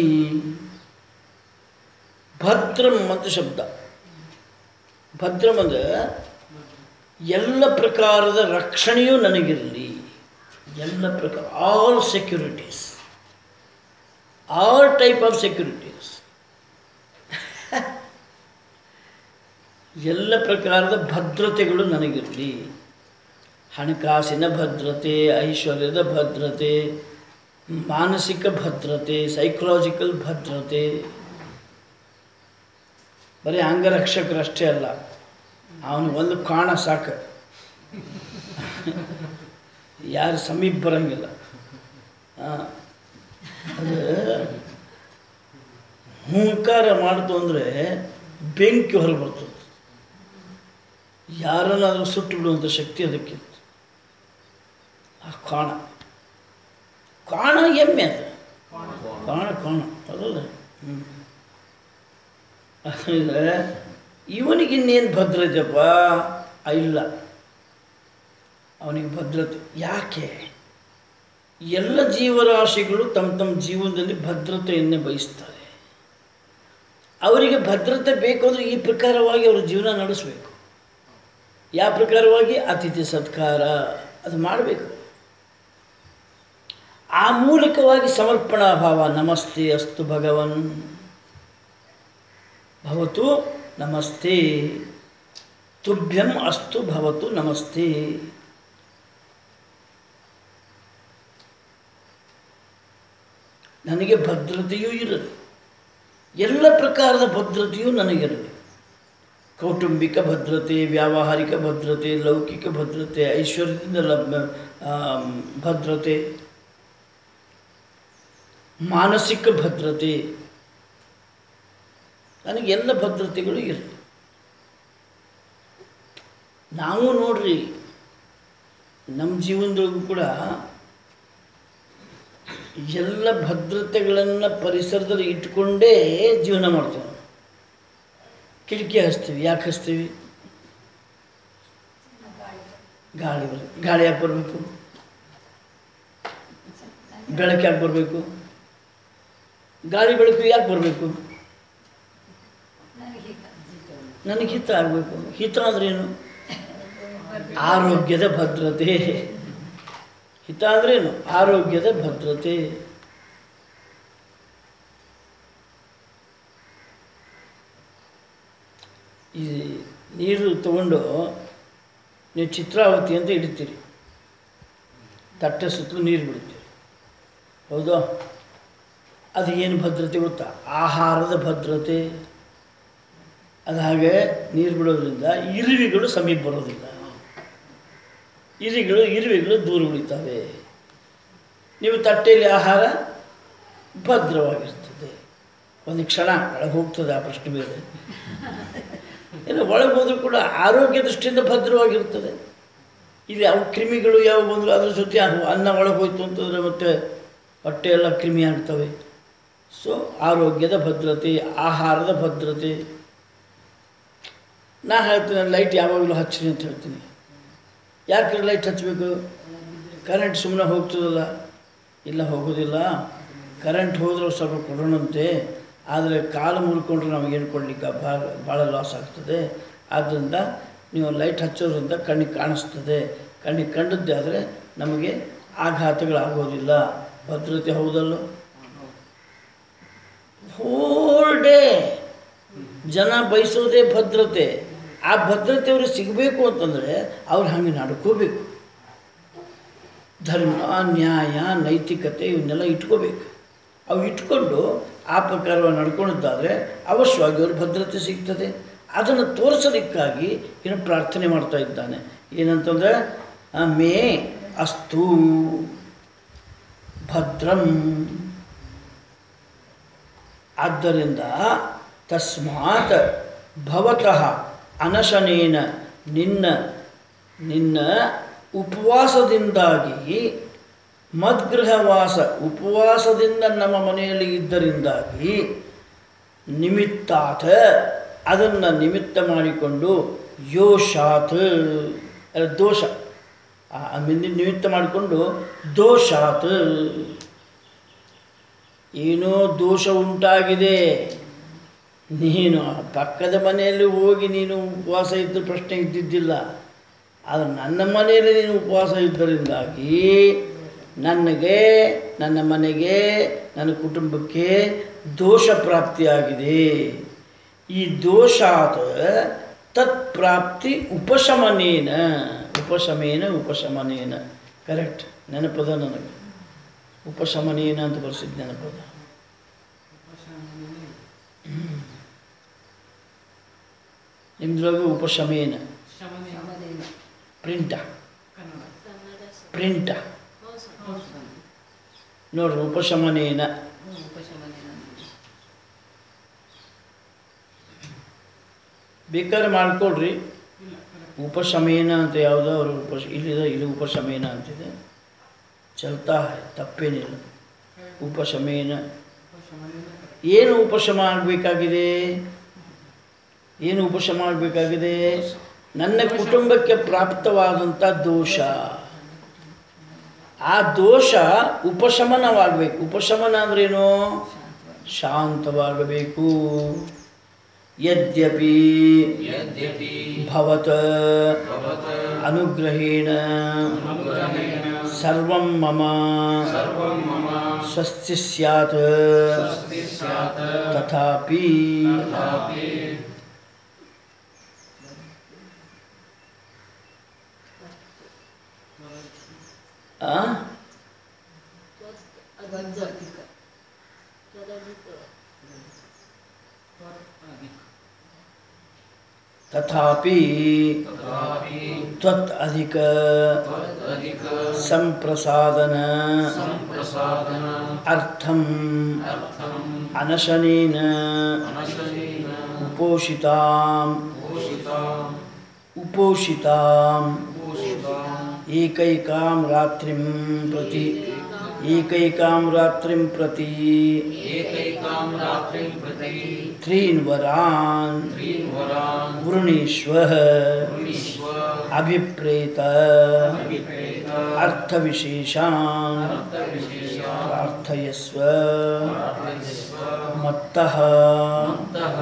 ಭದ್ರಂ ಅಂತ ಶಬ್ದ ಭದ್ರಂ ಅಂದರೆ ಎಲ್ಲ ಪ್ರಕಾರದ ರಕ್ಷಣೆಯೂ ನನಗಿರಲಿ ಎಲ್ಲ ಪ್ರಕಾರ all securities all type of securities ಎಲ್ಲ ಪ್ರಕಾರದ ಭದ್ರತೆಗಳು ನನಗಿರಲಿ ಹಣಕಾಸಿನ ಭದ್ರತೆ ಐಶ್ವರ್ಯದ ಭದ್ರತೆ ಮಾನಸಿಕ ಭದ್ರತೆ ಸೈಕಲಾಜಿಕಲ್ ಭದ್ರತೆ ಬರೀ ಅಂಗರಕ್ಷಕರಷ್ಟೇ ಅಲ್ಲ ಅವನು ಒಂದು ಕಾಣ ಸಾಕು ಯಾರು ಸಮೀಪ ಬರಂಗಿಲ್ಲ ಹಾಂ ಅದು ಹುಂಕಾರ ಮಾಡ್ತು ಅಂದರೆ ಬೆಂಕಿ ಹೊರಗೆ ಬರ್ತದೆ ಯಾರನ್ನಾದರೂ ಸುಟ್ಟು ಬಿಡುವಂಥ ಶಕ್ತಿ ಅದಕ್ಕಿತ್ತು ಆ ಕಾಣ ಕಾಣ ಎಮ್ಮೆ ಅದು ಕಾಣ ಕಾಣ ಅದಲ್ಲ ಹ್ಞೂ ಅಂದರೆ ಇವನಿಗಿನ್ನೇನು ಭದ್ರತೆಯಪ್ಪ ಆ, ಇಲ್ಲ ಅವನಿಗೆ ಭದ್ರತೆ ಯಾಕೆ ಎಲ್ಲ ಜೀವರಾಶಿಗಳು ತಮ್ಮ ತಮ್ಮ ಜೀವನದಲ್ಲಿ ಭದ್ರತೆಯನ್ನೇ ಬಯಸ್ತಾರೆ ಅವರಿಗೆ ಭದ್ರತೆ ಬೇಕು ಅಂದರೆ ಈ ಪ್ರಕಾರವಾಗಿ ಅವರ ಜೀವನ ನಡೆಸಬೇಕು ಯಾವ ಪ್ರಕಾರವಾಗಿ ಅತಿಥಿ ಸತ್ಕಾರ ಅದು ಮಾಡಬೇಕು ಆ ಮೂಲಕವಾಗಿ ಸಮರ್ಪಣಾ ಭಾವ ನಮಸ್ತೆ ಅಸ್ತು ಭಗವನ್ ಭವತು ನಮಸ್ತೆ ತುಭ್ಯಂ ಅಸ್ತು ಭವತು ನಮಸ್ತೆ ನನಗೆ ಭದ್ರತೆಯೂ ಇರಲಿ ಎಲ್ಲ ಪ್ರಕಾರದ ಭದ್ರತೆಯೂ ನನಗಿರಲಿ ಕೌಟುಂಬಿಕ ಭದ್ರತೆ ವ್ಯಾವಹಾರಿಕ ಭದ್ರತೆ ಲೌಕಿಕ ಭದ್ರತೆ ಐಶ್ವರ್ಯದಿಂದ ಲಭ್ಯ ಆಮ್, ಭದ್ರತೆ ಮಾನಸಿಕ ಭದ್ರತೆ ನನಗೆ ಎಲ್ಲ ಭದ್ರತೆಗಳು ಇರಲಿ ನಾವು ನೋಡ್ರಿ ನಮ್ಮ ಜೀವನದೊಳಗೂ ಕೂಡ ಎಲ್ಲ ಭದ್ರತೆಗಳನ್ನು ಪರಿಸರದಲ್ಲಿ ಇಟ್ಕೊಂಡೇ ಜೀವನ ಮಾಡ್ತೇವೆ ನಾವು. ಕಿಟಕಿ ಹಚ್ತೀವಿ ಯಾಕೆ ಹಚ್ತೀವಿ ಗಾಳಿ ಬರ ಗಾಳಿ ಯಾಕೆ ಬರಬೇಕು ಬೆಳಕು ಯಾಕೆ ಬರಬೇಕು ಗಾಳಿ ಬೆಳಕು ಯಾಕೆ ಬರಬೇಕು ನನಗೆ ಹಿತ ಆಗಬೇಕು ಹಿತ ಅಂದ್ರೇನು ಆರೋಗ್ಯದ ಭದ್ರತೆ ಹಿತ ಅಂದ್ರೇನು ಆರೋಗ್ಯದ ಭದ್ರತೆ ಈ ನೀರು ತಗೊಂಡು ನೀವು ಚಿತ್ರಾವತಿ ಅಂತ ಇಡ್ತೀರಿ ತಟ್ಟೆ ಸುತ್ತಲೂ ನೀರು ಬಿಡ್ತೀರಿ ಹೌದಾ ಅದು ಏನು ಭದ್ರತೆ ಗೊತ್ತಾ ಆಹಾರದ ಭದ್ರತೆ ಅದು ಹಾಗೆ ನೀರು ಬಿಡೋದ್ರಿಂದ ಇರುವೆಗಳು ಸಮೀಪ ಬರೋದಿಲ್ಲ ಇರುವೆಗಳು ಇರುವೆಗಳು ದೂರ ಉಳಿತವೆ ನೀವು ತಟ್ಟೆಯಲ್ಲಿ ಆಹಾರ ಭದ್ರವಾಗಿರ್ತದೆ ಒಂದು ಕ್ಷಣ ಒಳಗೆ ಹೋಗ್ತದೆ ಆ ಪ್ರಶ್ನೆ ಬೇರೆ ಇನ್ನು ಒಳಗೆ ಹೋದರೂ ಕೂಡ ಆರೋಗ್ಯ ದೃಷ್ಟಿಯಿಂದ ಭದ್ರವಾಗಿರ್ತದೆ ಇಲ್ಲಿ ಅವು ಕ್ರಿಮಿಗಳು ಯಾವ ಬಂದರೂ ಅದ್ರ ಜೊತೆ ಅವು ಅನ್ನ ಒಳಗೆ ಹೋಯ್ತು ಅಂತಂದರೆ ಮತ್ತೆ ಹೊಟ್ಟೆ ಎಲ್ಲ ಕ್ರಿಮಿ ಆಗ್ತವೆ ಸೊ ಆರೋಗ್ಯದ ಭದ್ರತೆ ಆಹಾರದ ಭದ್ರತೆ ನಾ ಹೇಳ್ತೀನಿ ಲೈಟ್ ಯಾವಾಗಲೂ ಹಚ್ಚಿರಿ ಅಂತ ಹೇಳ್ತೀನಿ ಯಾಕೆ ಲೈಟ್ ಹಚ್ಚಬೇಕು ಕರೆಂಟ್ ಸುಮ್ಮನೆ ಹೋಗ್ತದಲ್ಲ ಇಲ್ಲ ಹೋಗೋದಿಲ್ಲ ಕರೆಂಟ್ ಹೋದ್ರೆ ಸ್ವಲ್ಪ ಕೊಡೋಣಂತೆ ಆದರೆ ಕಾಲು ಮುರ್ಕೊಂಡ್ರೆ ನಮಗೇನು ಕೊಡ್ಲಿಕ್ಕೆ ಭಾಳ ಭಾಳ ಲಾಸ್ ಆಗ್ತದೆ ಆದ್ದರಿಂದ ನೀವು ಲೈಟ್ ಹಚ್ಚೋದ್ರಿಂದ ಕಣ್ಣಿಗೆ ಕಾಣಿಸ್ತದೆ ಕಣ್ಣಿಗೆ ಕಂಡದ್ದೇ ಆದರೆ ನಮಗೆ ಆಘಾತಗಳಾಗೋದಿಲ್ಲ ಭದ್ರತೆ ಹೌದಲ್ಲೋ ಹೋಲ್ ಡೇ ಜನ ಬಯಸೋದೇ ಭದ್ರತೆ ಆ ಭದ್ರತೆ ಅವ್ರಿಗೆ ಸಿಗಬೇಕು ಅಂತಂದರೆ ಅವ್ರು ಹಾಗೆ ನಡ್ಕೋಬೇಕು ಧರ್ಮ ನ್ಯಾಯ ನೈತಿಕತೆ ಇವನ್ನೆಲ್ಲ ಇಟ್ಕೋಬೇಕು ಅವು ಇಟ್ಕೊಂಡು ಆ ಪ್ರಕಾರವಾಗಿ ನಡ್ಕೊಂಡಿದ್ದಾದರೆ ಅವಶ್ಯವಾಗಿ ಅವ್ರ ಭದ್ರತೆ ಸಿಗ್ತದೆ ಅದನ್ನು ತೋರಿಸೋದಕ್ಕಾಗಿ ಏನು ಪ್ರಾರ್ಥನೆ ಮಾಡ್ತಾ ಇದ್ದಾನೆ ಏನಂತಂದರೆ ಆ, ಮೇ ಅಸ್ತು ಭದ್ರಂ ಆದ್ದರಿಂದ ತಸ್ಮಾತ್ ಭವತಃ ಅನಶನೇನ ನಿನ್ನ ನಿನ್ನ ಉಪವಾಸದಿಂದಾಗಿ ಮದ್ಗೃಹವಾಸ ಉಪವಾಸದಿಂದ ನಮ್ಮ ಮನೆಯಲ್ಲಿ ಇದ್ದರಿಂದಾಗಿ ನಿಮಿತ್ತಾತ ಅದನ್ನು ನಿಮಿತ್ತ ಮಾಡಿಕೊಂಡು ಯೋಷಾತ್ ಅಲ್ಲ, ದೋಷ ಆ ಆ ಮಿನಿ- ನಿಮಿತ್ತ ಮಾಡಿಕೊಂಡು ದೋಷಾತ್ ಏನೋ ದೋಷ ಉಂಟಾಗಿದೆ ನೀನು ಆ ಪಕ್ಕದ ಮನೆಯಲ್ಲಿ ಹೋಗಿ ನೀನು ಉಪವಾಸ ಇದ್ದ ಪ್ರಶ್ನೆ ಇದ್ದಿದ್ದಿಲ್ಲ ಆದರೆ ನನ್ನ ಮನೆಯಲ್ಲಿ ನೀನು ಉಪವಾಸ ಇದ್ದರಿಂದಾಗಿ ನನಗೆ ನನ್ನ ಮನೆಗೆ ನನ್ನ ಕುಟುಂಬಕ್ಕೆ ದೋಷ ಪ್ರಾಪ್ತಿಯಾಗಿದೆ ಈ ದೋಷಾತ್ ತತ್ಪ್ರಾಪ್ತಿ ಉಪಶಮನೇನ ಉಪಶಮೇನ ಉಪಶಮನೇನ ಕರೆಕ್ಟ್ ನೆನಪದ ನನಗೆ ಉಪಶಮನೇನ ಅಂತ ಬರ್ಸಿದ್ದು ನೆನಪದ ನಿಮ್ದ್ರೊಳಗೆ ಉಪಶಮೇನ ಶಮನೆ ಪ್ರಿಂಟ ಕನ್ನಡ ಕನ್ನಡ ಸ- ಪ್ರಿಂಟ ಹೌದು ಸರ್. ಹೌದು ಸ್ವಾಮಿ. ನೋಡ್ರಿ ಉಪಶಮನೇನ ಹ್ಮ್, ಉಪಶಮನೆ ನನ್ನದು. ಬೇಕಾದ್ರೆ ಮಾಡ್ಕೊಡ್ರಿ ಇಲ್ಲ correct. ಉಪಶಮೇನ ಅಂತ ಯಾವುದೋ ಅವರು ಉಪ ಇಲ್ಲಿದೆ ಇಲ್ಲಿ ಉಪಶಮೇನ ಅಂತಿದೆ ಚಲ್ತಾ ಹೈ ತಪ್ಪೇನಿಲ್ಲ ಉಪಶಮೇನ ಉಪಶಮನೆನೇ correct. ಏನು ಉಪಶಮ ಆಗಬೇಕಾಗಿದೆ ಏನು ಉಪಶಮ ಆಗಬೇಕಾಗಿದೆ ನನ್ನ ಕುಟುಂಬಕ್ಕೆ ಪ್ರಾಪ್ತವಾದಂಥ ದೋಷ ಆ ದೋಷ ಉಪಶಮನವಾಗಬೇಕು ಉಪಶಮನ ಅಂದ್ರೇನು ಶಾಂತವಾಗಬೇಕು ಯದ್ಯಪಿ ಯದ್ಯಪಿ ಭವತ ಭವತ ಅನುಗ್ರಹೇಣ ಅನುಗ್ರಹೇಣ ಸರ್ವಂ ಮಮ ಸರ್ವಂ ಮಮ ಸ್ವಸ್ತಿ ಸ್ಯಾತ್ ಸ್ವಸ್ತಿ ಸ್ಯಾತ್ ತಥಾಪಿ ತಥಾಪಿ ಆ? ವಜ್ಜಾತಿಕ ತಥಾಪಿ ತಥಾಪಿ ತ್ವತ್ ಅಧಿಕ ತ್ವದಧಿಕ ಸಂಪ್ರಸಾದನ ಸಂಪ್ರಸಾದನ ಅರ್ಥಂ ಅರ್ಥಂ ಅನಶನೇನ ಅನಶನೇನ ಉಪೋಷಿತಾಂ ಪೋಷಿತಾಂ ಉಪೋಷಿತಾಂ ಪೋಷಿತಾಂ ಏಕೈಕಾಂ ರಾತ್ರಿಂ ಪ್ರತಿ ಏಕೈಕಾಂ ರಾತ್ರಿಂ ಪ್ರತಿ ಏಕೈಕಾಂ ರಾತ್ರಿಂ ಪ್ರತಿ ತ್ರೀನ್ ವರಾನ್ ತ್ರೀನ್ ವರಾನ್ ವೃಣೀಶ್ವ ವೃಣೀಶ್ವ ಅಭಿಪ್ರೇತ ಅಭಿಪ್ರೇತ ಅರ್ಥವಿಶೇಷಾನ್ ಅರ್ಥವಿಶೇಷಾನ್ ಪ್ರಾರ್ಥಯಸ್ವ ಪ್ರಾರ್ಥಯಿಸ್ವ ಮತ್ತಃ ಅಂತಃ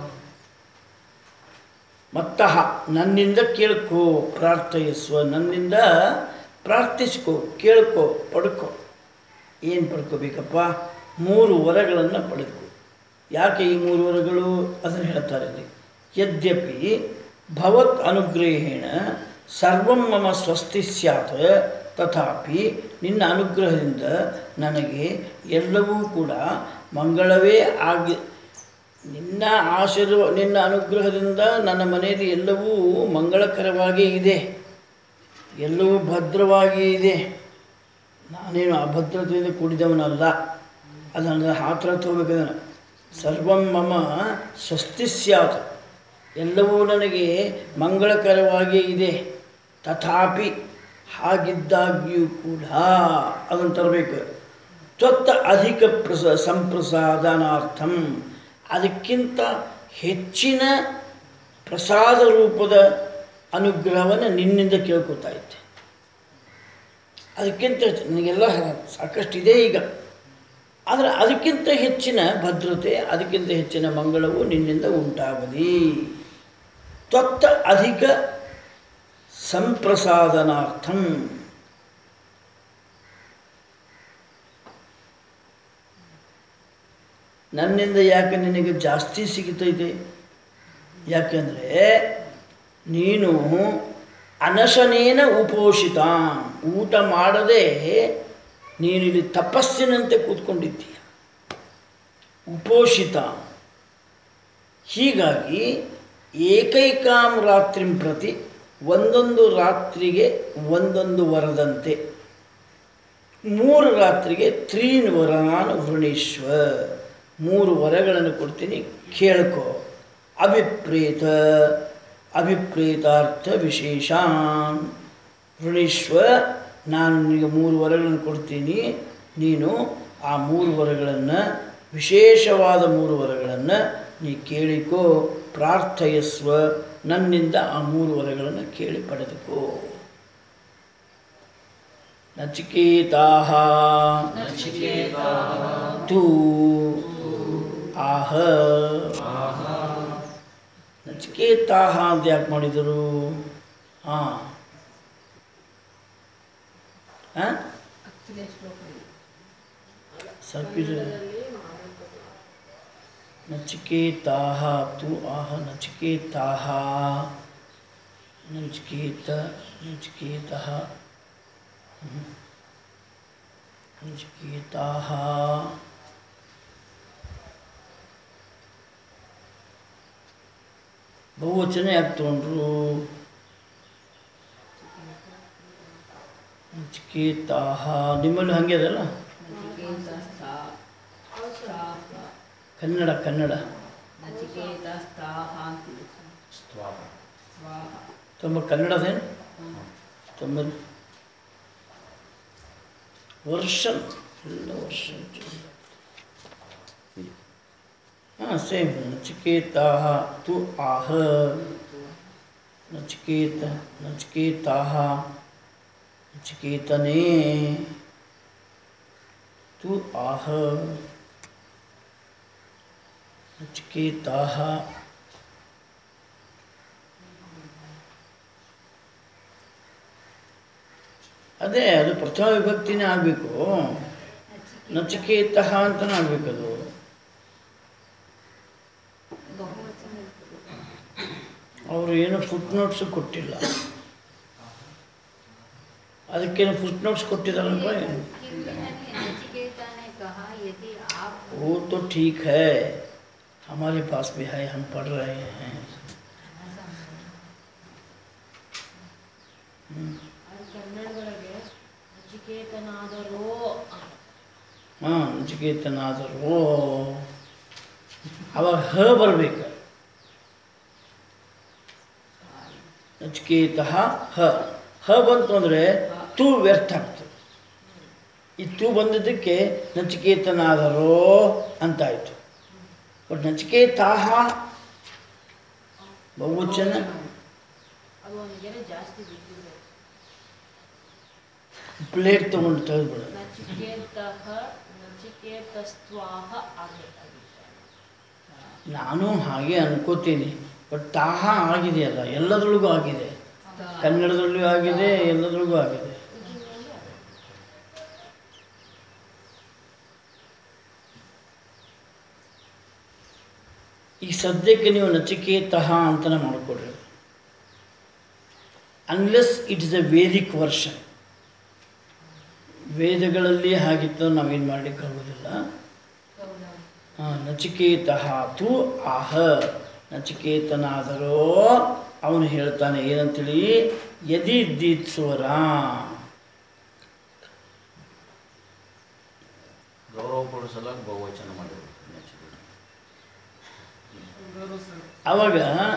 ಮತ್ತಃ ನನ್ನಿಂದ ಕೇಳ್ಕೋ ಪ್ರಾರ್ಥಯಿಸುವ ನನ್ನಿಂದ ಪ್ರಾರ್ಥಿಸ್ಕೋ ಕೇಳ್ಕೋ ಪಡ್ಕೋ ಏನು ಪಡ್ಕೋಬೇಕಪ್ಪ ಮೂರು ವರಗಳನ್ನು ಪಡೆದುಕೋ ಯಾಕೆ ಈ ಮೂರು ವರಗಳು ಅದನ್ನು ಹೇಳ್ತಾರೆ ಇಲ್ಲಿ ಯದ್ಯಪಿ ಭವತ್ ಅನುಗ್ರಹೇಣ ಸರ್ವಂ ಮಮ ಸ್ವಸ್ತಿ ಸ್ಯಾತ್ ತಥಾಪಿ ನಿನ್ನ ಅನುಗ್ರಹದಿಂದ ನನಗೆ ಎಲ್ಲವೂ ಕೂಡ ಮಂಗಳವೇ ಆಗಿ ನಿನ್ನ ಆಶೀರ್ವ ನಿನ್ನ ಅನುಗ್ರಹದಿಂದ ನನ್ನ ಮನೆಯಲ್ಲಿ ಎಲ್ಲವೂ ಮಂಗಳಕರವಾಗಿ ಇದೆ ಎಲ್ಲವೂ ಭದ್ರವಾಗಿ ಇದೆ ನಾನೇನು ಅಭದ್ರತೆಯಿಂದ ಕೂಡಿದವನಲ್ಲ ಅದನ್ನು ಹಾತ್ರ ತಗೋಬೇಕದನ್ನು ಸರ್ವಂ ಮಮ ಸ್ವಸ್ತಿ ಸ್ಯಾತ್ ಎಲ್ಲವೂ ನನಗೆ ಮಂಗಳಕರವಾಗಿ ಇದೆ ತಥಾಪಿ ಹಾಗಿದ್ದಾಗ್ಯೂ ಕೂಡ ಅದನ್ನು ತರಬೇಕು ತ್ವತ್ತ ಅಧಿಕ ಪ್ರಸ ಸಂಪ್ರಸಾದನಾರ್ಥಂ ಅದಕ್ಕಿಂತ ಹೆಚ್ಚಿನ ಪ್ರಸಾದ ರೂಪದ ಅನುಗ್ರಹವನ್ನು ನಿನ್ನಿಂದ ಕೇಳ್ಕೊತಾ ಇದ್ದೆ ಅದಕ್ಕಿಂತ ಹೆಚ್ಚು ನನಗೆಲ್ಲ ಸಾಕಷ್ಟಿದೆ ಈಗ ಆದರೆ ಅದಕ್ಕಿಂತ ಹೆಚ್ಚಿನ ಭದ್ರತೆ ಅದಕ್ಕಿಂತ ಹೆಚ್ಚಿನ ಮಂಗಳವು ನಿನ್ನಿಂದ ಉಂಟಾಗಲಿ ತ್ವತ್ತ ಅಧಿಕ ಸಂಪ್ರಸಾದನಾರ್ಥಂ ನನ್ನಿಂದ ಯಾಕೆ ನಿನಗೆ ಜಾಸ್ತಿ ಸಿಗುತ್ತೈತೆ ಯಾಕೆಂದರೆ ನೀನು ಅನಶನೇನ ಉಪೋಷಿತ ಊಟ ಮಾಡದೆ ನೀನು ಇಲ್ಲಿ ತಪಸ್ಸಿನಂತೆ ಕೂತ್ಕೊಂಡಿದ್ದೀಯ ಉಪೋಷಿತ ಹೀಗಾಗಿ ಏಕೈಕಾಂ ರಾತ್ರಿಂ ಪ್ರತಿ ಒಂದೊಂದು ರಾತ್ರಿಗೆ ಒಂದೊಂದು ವರದಂತೆ ಮೂರು ರಾತ್ರಿಗೆ ತ್ರೀನ್ ವರನಾನ್ ವೃಣೀಶ್ವ ಮೂರು ವರಗಳನ್ನು ಕೊಡ್ತೀನಿ ಕೇಳ್ಕೊ ಅಭಿಪ್ರೇತ ಅಭಿಪ್ರೇತಾರ್ಥ ವಿಶೇಷಾನ್ ವೃಣೀಶ್ವ ನಾನು ನಿನಗೆ ಮೂರು ವರಗಳನ್ನು ಕೊಡ್ತೀನಿ ನೀನು ಆ ಮೂರು ವರಗಳನ್ನು ವಿಶೇಷವಾದ ಮೂರು ವರಗಳನ್ನು ನೀ ಕೇಳಿಕೋ ಪ್ರಾರ್ಥಯಸ್ವ ನನ್ನಿಂದ ಆ ಮೂರು ವರಗಳನ್ನು ಕೇಳಿ ಪಡೆದುಕೋ ನಚಿಕೇತಾಹ ತೂ ಆಹ ನಚಿಕೇತಾಹ ಅಂತ ಯಾಕೆ ಮಾಡಿದರು ಹಾಂ ಹಾಂ ಹತ್ತನೇ ಶ್ಲೋಕ ಇದೆ. ಸ್ವಲ್ಪ ಇದು ನಚಿಕೇತಾಹ ತು ಆಹ ನಚಿಕೇತಾಹ ನಚಿಕೇತ ನಚಿಕೇತಃ ಹ್ಮ್. ನಚಿಕೇತಾಹ ಬಹುವಚನ ಯಾಕೆ ತೊಗೊಂಡ್ರು ನಚಿಕೇತಾಹ ನಿಮ್ಮಲ್ಲಿ ಹಾಗೆ ಅದಲ್ಲ ನಚಿಕೇತ ಸ್ಥಾ- ಸ್ಥಾಹ. ಕನ್ನಡ ಕನ್ನಡ ನಚಿಕೇತ ಸ್ಥಾಹ ಅಂತಿದೆ. ಸ್ವಾಹ ಸ್ವಾಹ. ತುಂಬ ಕನ್ನಡದೇನು ಹ್ಮ್. ತಮ್ಮಲ್ಲಿ ವರ್ಷ ಎಲ್ಲ ವರ್ಷ ಹಾಂ ಸೇಮ್ ನಚಿಕೇತಾ ತು ಆಹ ನಚಿಕೇತ ನಚಿಕೇತಾ ನಚಿಕೇತನೇ ತು ಆಹ ನಚಿಕೇತಾ ಅದೇ ಅದು ಪ್ರಥಮ ವಿಭಕ್ತಿನೇ ಆಗಬೇಕು ನಚಿಕೇತಃ ಅಂತಲೇ ಆಗಬೇಕದು ಬಹುವಚನ ಇರ್ತದೆ. ಅವರು ಏನು ಫುಟ್ ನೋಟ್ಸು ಕೊಟ್ಟಿಲ್ಲ ಅದಕ್ಕೇನು ಫುಟ್ ನೋಟ್ಸ್ ಕೊಟ್ಟಿದ್ದಾರಲ್ವ हिंदी में नचिकेता ने कहा यदि आप वो तो ठीक है हमारे पास भी है हम पढ़ रहे हैं ಅದು ಕನ್ನಡದೊಳಗೆ ನಚಿಕೇತನಾದರೋ ಅಂತ. ಹಾಂ ನಚಿಕೇತನಾದರೂ ಅವಾಗ ಹ ಬರಬೇಕು ನಚಿಕೇತ ಹ ಹ ಬಂತು ಅಂದರೆ ತೂ ವ್ಯರ್ಥ ಆಗ್ತದೆ ಈ ತೂ ಬಂದಿದ್ದಕ್ಕೆ ನಚಿಕೇತನಾದರೋ ಅಂತಾಯಿತು ಬಟ್ ನಚಿಕೇತಾಹ ಬಹುವಚನ ಅದು ಒಂದು ಗೆರೆ ಜಾಸ್ತಿ ಬಿದ್ದಿದೆ ಪ್ಲೇಟ್ ತೊಗೊಂಡು ತೆಗೆದ್ಬಿಡೋದು ನಚಿಕೇತಃ ನಚಿಕೇತಸ್ತ್ವಾಹ ಆಗಬೇಕಾಗಿತ್ತು ನಾನು ಹಾಗೆ ಅನ್ಕೋತೀನಿ ಬಟ್ ತಾಹ ಆಗಿದೆಯಲ್ಲ ಎಲ್ಲದ್ರೊಳಗೂ ಆಗಿದೆ ತಾ- ಕನ್ನಡದಲ್ಲೂ ಆಗಿದೆ ಎಲ್ಲದ್ರೊಳಗೂ ಆಗಿದೆ ಈ ಸದ್ಯಕ್ಕೆ ನೀವು ನಚಿಕೇತಃ ಅಂತಲೇ ಮಾಡಿಕೊಡ್ರಿ unless it is a vedic version ವೇದಗಳಲ್ಲಿ ಹಾಗಿತ್ತು ನಾವೇನು ಮಾಡಲಿಕ್ಕೆ ಆಗೋದಿಲ್ಲ ಆ, ನಚಿಕೇತಃ ತು ಆಹ ನಚಿಕೇತನಾದರೋ ಅವನು ಹೇಳ್ತಾನೆ ಏನಂತೇಳಿ ಯದಿ ದೀತ್ಸುವರ ಗೌರವಪಡಿಸಲಾಗಿ ಬಹುವಚನ ಮಾಡಬೇಕು ಆವಾಗ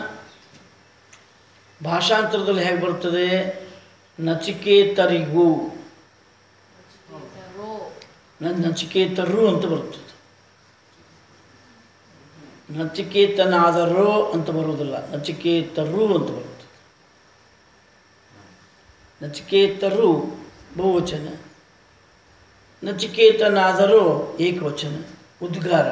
ಭಾಷಾಂತರದಲ್ಲಿ ಹೇಗೆ ಬರ್ತದೆ ನಚಿಕೇತರಿಗೂ ನಚಿಕೇತರೋ ನನ್ನ ನಚಿಕೇತರು ಅಂತ ಬರ್ತದೆ ನಚಿಕೇತನಾದರೋ ಅಂತ ಬರೋದಿಲ್ಲ ನಚಿಕೇತರು ಅಂತ ಬರ್ತದೆ ನಚಿಕೇತರು ಬಹುವಚನ ನಚಿಕೇತನಾದರೂ ಏಕವಚನ ಉದ್ಗಾರ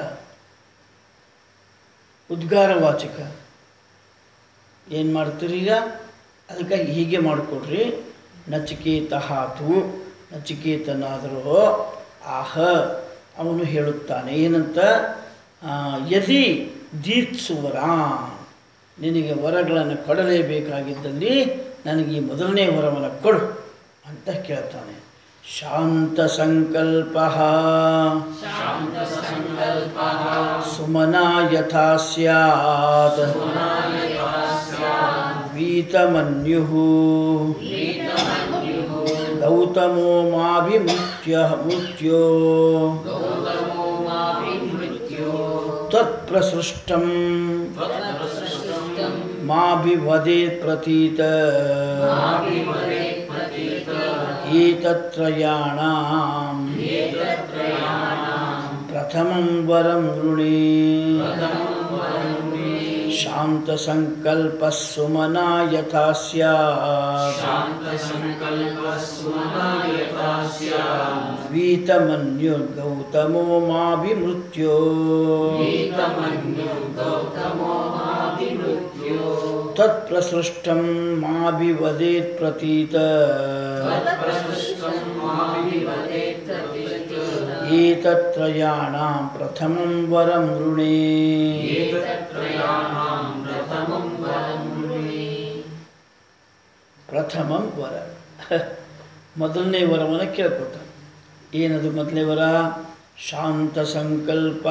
ಉದ್ಗಾರವಾಚಕ ಏನು ಮಾಡ್ತೀರಿ ಈಗ ಅದಕ್ಕೆ ಹೀಗೆ ಮಾಡಿಕೊಡ್ರಿ ನಚಿಕೇತಹಾತು ನಚಿಕೇತನಾದರೂ ಆಹ ಅವನು ಹೇಳುತ್ತಾನೆ ಏನಂತ ಆ, ಯದಿ ದೀತ್ಸುವರ ನಿನಗೆ ವರಗಳನ್ನು ಕೊಡಲೇಬೇಕಾಗಿದ್ದಲ್ಲಿ ನನಗೆ ಈ ಮೊದಲನೇ ವರವನ್ನು ಕೊಡು ಅಂತ ಕೇಳ್ತಾನೆ ಶಾಂತ ಸಂಕಲ್ಪ ಸುಮನಾ ಯಥಾ ಸ್ಯಾತ್ ವೀತಮನ್ಯು ಗೌತಮೋ ಮಾಭಿಮೃತ್ಯ ಮೃತ್ಯೋ ತ್ವತ್ಪ್ರಸೃಷ್ಟಂ ಮಾಭಿವದೇತ್ ಪ್ರತೀತ ಏತತ್ರಯಾಣಾಂ ಪ್ರಥಮಂ ವರಂ ವೃಣೇ ಶಾಂತಸಂಕಲ್ಪಃ ಸುಮನಾ ಯಥಾ ಸ್ಯಾತ್ वीतमन्युर्गौतमो माभिमृत्यो तत्प्रसृष्टं माभिवदेत् प्रतीत एतत्त्रयाणां प्रथमं वरं वृणे ಪ್ರಥಮಂ ವರ ಮೊದಲನೇ ವರವನ್ನು ಕೇಳ್ಕೊತ ಏನದು ಮೊದಲನೇ ವರ ಶಾಂತ ಸಂಕಲ್ಪ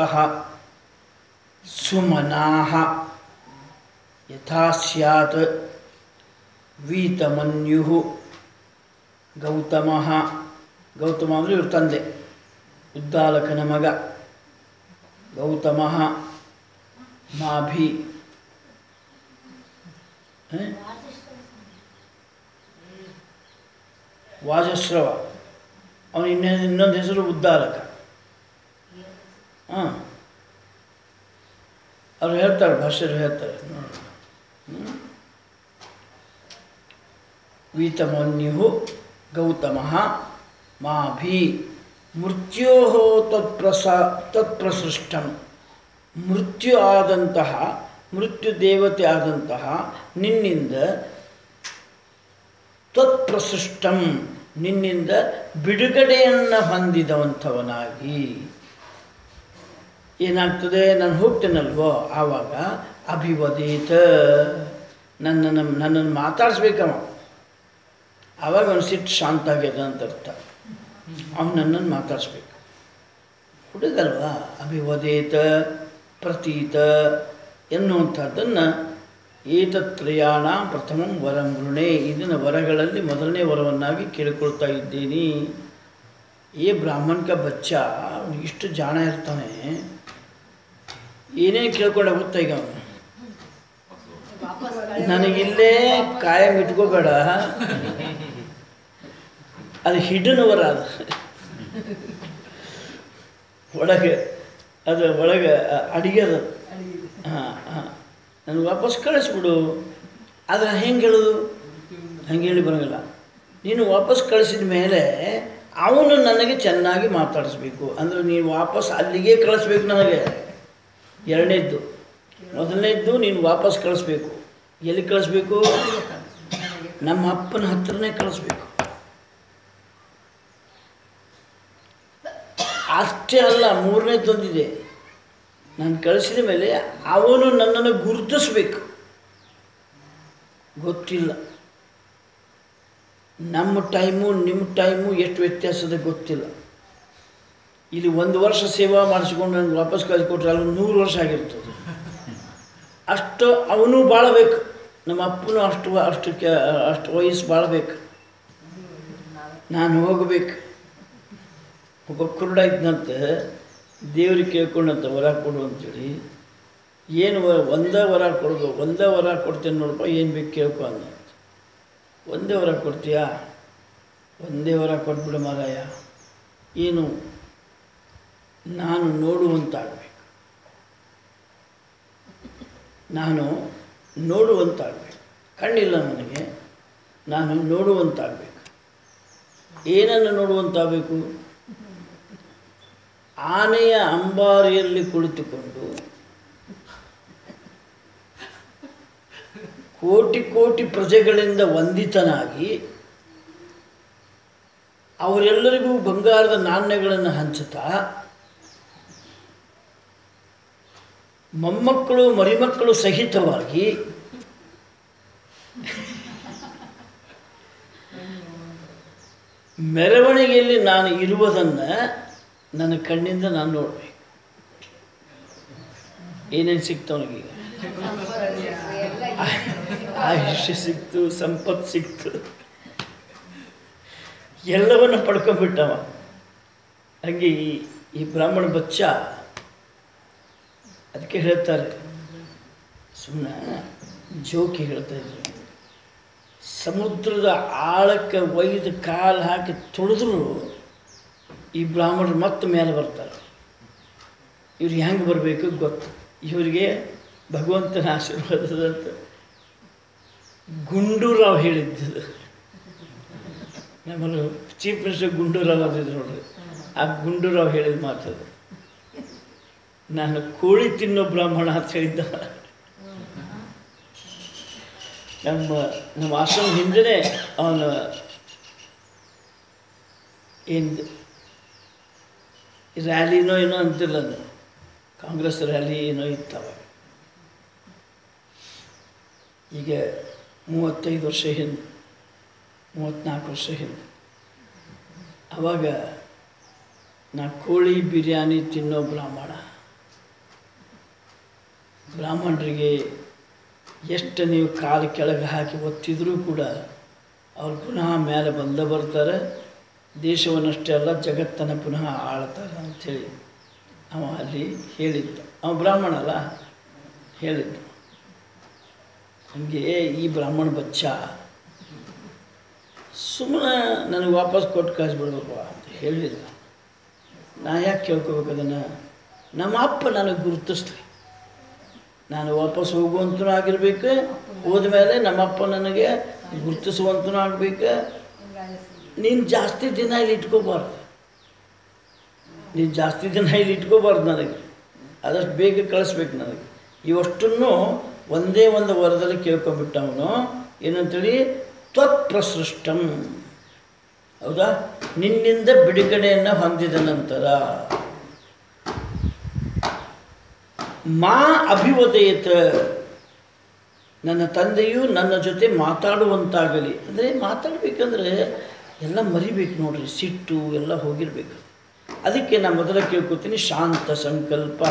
ಸುಮನಾಹ ಯಥಾ ಸ್ಯಾತ್ ವೀತಮನ್ಯು ಗೌತಮ ಗೌತಮ ಅಂದರೆ ಇವ್ರ ತಂದೆ ಉದ್ದಾಲಕನ ಮಗ ಗೌತಮ ಮಾಭಿ ಹ? ವಾಜಸ್ರವ ಅವನ ಇನ್ನೊಂದು ಇನ್ನೊಂದು ಹೆಸರು ಉದ್ದಾಲಕ ಹಾಂ ಅವ್ರು ಹೇಳ್ತಾರೆ ಭಾಷೆರು ಹೇಳ್ತಾರೆ ನೋಡಿ ಹ್ಮ್? ವೀತಮನ್ಯು ಗೌತಮ ಮಾಭಿ ಮೃತ್ಯೋ ತತ್ಪ್ರಸ ತತ್ಪ್ರಸೃಷ್ಟಂ ಮೃತ್ಯು ಆದಂತಹ ಮೃತ್ಯು ದೇವತೆ ಆದಂತಹ ನಿನ್ನಿಂದ ತ್ವತ್ಪ್ರಸೃಷ್ಟಂ ನಿನ್ನಿಂದ ಬಿಡುಗಡೆಯನ್ನು ಹೊಂದಿದವಂಥವನಾಗಿ ಏನಾಗ್ತದೆ ನಾನು ಹೋಗ್ತೇನಲ್ವೋ ಆವಾಗ ಅಭಿವದೇತ ನನ್ನನ್ನು ನನ್ನನ್ನು ಮಾತಾಡಿಸ್ಬೇಕವ ಆವಾಗ ಅವನು ಸಿಟ್ಟು ಶಾಂತ ಆಗ್ಯದ ಅಂತ ಅರ್ಥ ಅವನು ನನ್ನನ್ನು ಮಾತಾಡಿಸ್ಬೇಕು ಹುಡುಗಲ್ವಾ ಅಭಿವದೇತ ಪ್ರತೀತ ಎನ್ನುವಂಥದ್ದನ್ನು ಏತತ್ರಯಾಣ ಪ್ರಥಮ ವರ ಮೃಣೆ ಇದನ್ನು ವರಗಳಲ್ಲಿ ಮೊದಲನೇ ವರವನ್ನಾಗಿ ಕೇಳಿಕೊಳ್ತಾ ಇದ್ದೀನಿ ಏ ಬ್ರಾಹ್ಮಣಕ ಬಚ್ಚ ಅವನು ಇಷ್ಟು ಜಾಣ ಇರ್ತಾನೆ ಏನೇನು ಕೇಳ್ಕೊಂಡ ಗೊತ್ತಾ ಈಗ ಅವನು ನನಗಿಲ್ಲೇ ಕಾಯಂ ಇಟ್ಕೋಬೇಡ ಅದು ಹಿಡನ್ ವರ ಅದು ಒಳಗೆ ಅದು ಒಳಗೆ ಅಡಿಗೆ ಅದು ಹಾಂ ಹಾಂ ನನಗೆ ವಾಪಸ್ ಕಳಿಸ್ಬಿಡು ಆದರೆ ಹೆಂಗೆ ಹೇಳೋದು ಹಂಗೆ ಹೇಳಿ ಬರೋಂಗಿಲ್ಲ ನೀನು ವಾಪಸ್ ಕಳಿಸಿದ ಮೇಲೆ ಅವನು ನನಗೆ ಚೆನ್ನಾಗಿ ಮಾತಾಡಿಸ್ಬೇಕು ಅಂದರೆ ನೀನು ವಾಪಸ್ ಅಲ್ಲಿಗೆ ಕಳಿಸ್ಬೇಕು ನನಗೆ ಎರಡನೇದ್ದು ಮೊದಲನೇದ್ದು ನೀನು ವಾಪಸ್ ಕಳಿಸ್ಬೇಕು ಎಲ್ಲಿ ಕಳಿಸ್ಬೇಕು ನಮ್ಮ ಅಪ್ಪನ ಹತ್ರನೇ ಕಳಿಸ್ಬೇಕು ಅಷ್ಟೇ ಅಲ್ಲ ಮೂರನೇ ತಂದಿದೆ ನಾನು ಕಳಿಸಿದ ಮೇಲೆ ಅವನು ನನ್ನನ್ನು ಗುರುತಿಸ್ಬೇಕು ಗೊತ್ತಿಲ್ಲ ನಮ್ಮ ಟೈಮು ನಿಮ್ಮ ಟೈಮು ಎಷ್ಟು ವ್ಯತ್ಯಾಸದ ಗೊತ್ತಿಲ್ಲ ಇಲ್ಲಿ ಒಂದು ವರ್ಷ ಸೇವಾ ಮಾಡಿಸ್ಕೊಂಡು ನನಗೆ ವಾಪಸ್ ಕಳಿಸ್ಕೊಟ್ರೆ ಅಲ್ಲಿ ನೂರು ವರ್ಷ ಆಗಿರ್ತದೆ ಅಷ್ಟು ಅವನು ಬಾಳಬೇಕು ನಮ್ಮ ಅಪ್ಪನೂ ಅಷ್ಟು ಅಷ್ಟು ಕೆ ಅಷ್ಟು ವಯಸ್ಸು ಬಾಳಬೇಕು ನಾನು ಹೋಗ್ಬೇಕು ಒಬ್ಬ ಕುರುಡ ಇದ್ದಂತೆ ದೇವ್ರಿಗೆ ಕೇಳ್ಕೊಂಡಂತ ವರ ಕೊಡು ಅಂತೇಳಿ ಏನು ವರ ಒಂದೇ ವರ ಕೊಡೋದು ಒಂದೇ ವರ ಕೊಡ್ತೇನೆ ನೋಡಪ್ಪ ಏನು ಬೇಕು ಕೇಳ್ಕೊ ಅಂದ ಒಂದೇ ವರ ಕೊಡ್ತೀಯಾ ಒಂದೇ ವರ ಕೊಟ್ಬಿಡು ಮಾರಾಯ ಏನು ನಾನು ನೋಡುವಂತಾಗಬೇಕು ನಾನು ನೋಡುವಂತಾಗಬೇಕು ಕಣ್ಣಿಲ್ಲ ನನಗೆ ನಾನು ನೋಡುವಂತಾಗಬೇಕು ಏನನ್ನು ನೋಡುವಂತಾಗಬೇಕು ಆನೆಯ ಅಂಬಾರಿಯಲ್ಲಿ ಕುಳಿತುಕೊಂಡು ಕೋಟಿ ಕೋಟಿ ಪ್ರಜೆಗಳಿಂದ ವಂದಿತನಾಗಿ ಅವರೆಲ್ಲರಿಗೂ ಬಂಗಾರದ ನಾಣ್ಯಗಳನ್ನು ಹಂಚುತ್ತಾ ಮೊಮ್ಮಕ್ಕಳು ಮರಿಮಕ್ಕಳು ಸಹಿತವಾಗಿ ಮೆರವಣಿಗೆಯಲ್ಲಿ ನಾನು ಇರುವುದನ್ನು ನನ್ನ ಕಣ್ಣಿಂದ ನಾನು ನೋಡಬೇಕು ಏನೇನು ಸಿಕ್ತವನಿಗೀಗ ಎಲ್ಲ ಆಯುಷ್ಯ ಸಿಕ್ತು ಸಂಪತ್ತು ಸಿಕ್ತು ಎಲ್ಲವನ್ನು ಪಡ್ಕೊಂಡ್ಬಿಟ್ಟವ ಹಾಗೆ ಈ ಈ ಬ್ರಾಹ್ಮಣ ಬಚ್ಚ ಅದಕ್ಕೆ ಹೇಳ್ತಾರೆ ಸುಮ್ಮನೆ ಜೋಕಿ ಹೇಳ್ತಾ ಇದ್ರು ಸಮುದ್ರದ ಆಳಕ್ಕೆ ಒಯ್ದು ಕಾಲು ಹಾಕಿ ತುಳಿದ್ರು ಈ ಬ್ರಾಹ್ಮಣರು ಮತ್ತೆ ಮೇಲೆ ಬರ್ತಾರೆ ಇವ್ರು ಹೆಂಗೆ ಬರಬೇಕು ಗೊತ್ತು ಇವರಿಗೆ ಭಗವಂತನ ಆಶೀರ್ವಾದದಂತ ಗುಂಡೂರಾವ್ ಹೇಳಿದ್ದು ನಮ್ಮನ್ನು ಚೀಫ್ ಮಿನಿಸ್ಟರ್ ಗುಂಡೂರಾವ್ ಅಂತಿದ್ರು ನೋಡ್ರಿ ಆ ಗುಂಡೂರಾವ್ ಹೇಳಿದ ಮಾತದು ನಾನು ಕೋಳಿ ತಿನ್ನೋ ಬ್ರಾಹ್ಮಣ ಅಂತ ಹೇಳಿದ್ದ ನಮ್ಮ ನಮ್ಮ ಆಶ್ರಮ ಹಿಂದೆ ಅವನ ಏನು ರ್ಯಾಲಿನೋ ಏನೋ ಅಂತಿಲ್ಲ ಅದು ಕಾಂಗ್ರೆಸ್ ರ್ಯಾಲಿ ಏನೋ ಇತ್ತವ ಈಗ ಮೂವತ್ತೈದು ವರ್ಷ ಹಿಂದೆ ಮೂವತ್ತ್ನಾಲ್ಕು ವರ್ಷ ಹಿಂದೆ ಆವಾಗ ನಾ ಕೋಳಿ ಬಿರಿಯಾನಿ ತಿನ್ನೋ ಬ್ರಾಹ್ಮಣ ಬ್ರಾಹ್ಮಣರಿಗೆ ಎಷ್ಟು ನೀವು ಕಾಲು ಕೆಳಗೆ ಹಾಕಿ ಒತ್ತಿದರೂ ಕೂಡ ಅವ್ರು ಪುನಃ ಮೇಲೆ ಬಂದ ಬರ್ತಾರೆ ದೇಶವನ್ನಷ್ಟೇ ಅಲ್ಲ ಜಗತ್ತನ್ನು ಪುನಃ ಆಳ್ತಾರೆ ಅಂಥೇಳಿ ಅವ ಅಲ್ಲಿ ಹೇಳಿದ್ದ ಅವ ಬ್ರಾಹ್ಮಣ ಅಲ್ಲ ಹೇಳಿದ್ದ ಹಂಗೆ ಈ ಬ್ರಾಹ್ಮಣ ಬಚ್ಚ ಸುಮ್ಮನೆ ನನಗೆ ವಾಪಸ್ ಕೊಟ್ಟು ಕಳಿಸ್ಬಿಡ್ಬೇಕು ಅಂತ ಹೇಳಿಲ್ಲ ನಾ ಯಾಕೆ ಕೇಳ್ಕೊಬೇಕು ಅದನ್ನು ನಮ್ಮ ಅಪ್ಪ ನನಗೆ ಗುರುತಿಸ್ಲಿ ನಾನು ವಾಪಸ್ ಹೋಗುವಂತನೂ ಆಗಿರ್ಬೇಕು ಹೋದ್ಮೇಲೆ ನಮ್ಮಪ್ಪ ನನಗೆ ಗುರುತಿಸುವಂತನೂ ಆಗ್ಬೇಕು ನೀನು ಜಾಸ್ತಿ ದಿನ ಇಲ್ಲಿ ಇಟ್ಕೋಬಾರ್ದು ನೀನು ಜಾಸ್ತಿ ದಿನ ಇಲ್ಲಿ ಇಟ್ಕೋಬಾರ್ದು ನನಗೆ ಆದಷ್ಟು ಬೇಗ ಕಳಿಸ್ಬೇಕು ನನಗೆ ಇವಷ್ಟನ್ನು ಒಂದೇ ಒಂದು ವರದಲ್ಲಿ ಕೇಳ್ಕೊಂಬಿಟ್ಟ ಅವನು ಏನಂತೇಳಿ ತ್ವತ್ಪ್ರಸೃಷ್ಟಂ ಹೌದಾ ನಿನ್ನಿಂದ ಬಿಡುಗಡೆಯನ್ನು ಹೊಂದಿದ ನಂತರ ಮಾ ಅಭಿವದಯತ ನನ್ನ ತಂದೆಯು ನನ್ನ ಜೊತೆ ಮಾತಾಡುವಂತಾಗಲಿ ಅಂದರೆ ಮಾತಾಡಬೇಕಂದ್ರೆ ಎಲ್ಲ ಮರಿಬೇಕು ನೋಡ್ರಿ ಸಿಟ್ಟು ಎಲ್ಲ ಹೋಗಿರ್ಬೇಕು ಅದಕ್ಕೆ ನಾನು ಮೊದಲ ಕೇಳ್ಕೊತೀನಿ ಶಾಂತ ಸಂಕಲ್ಪ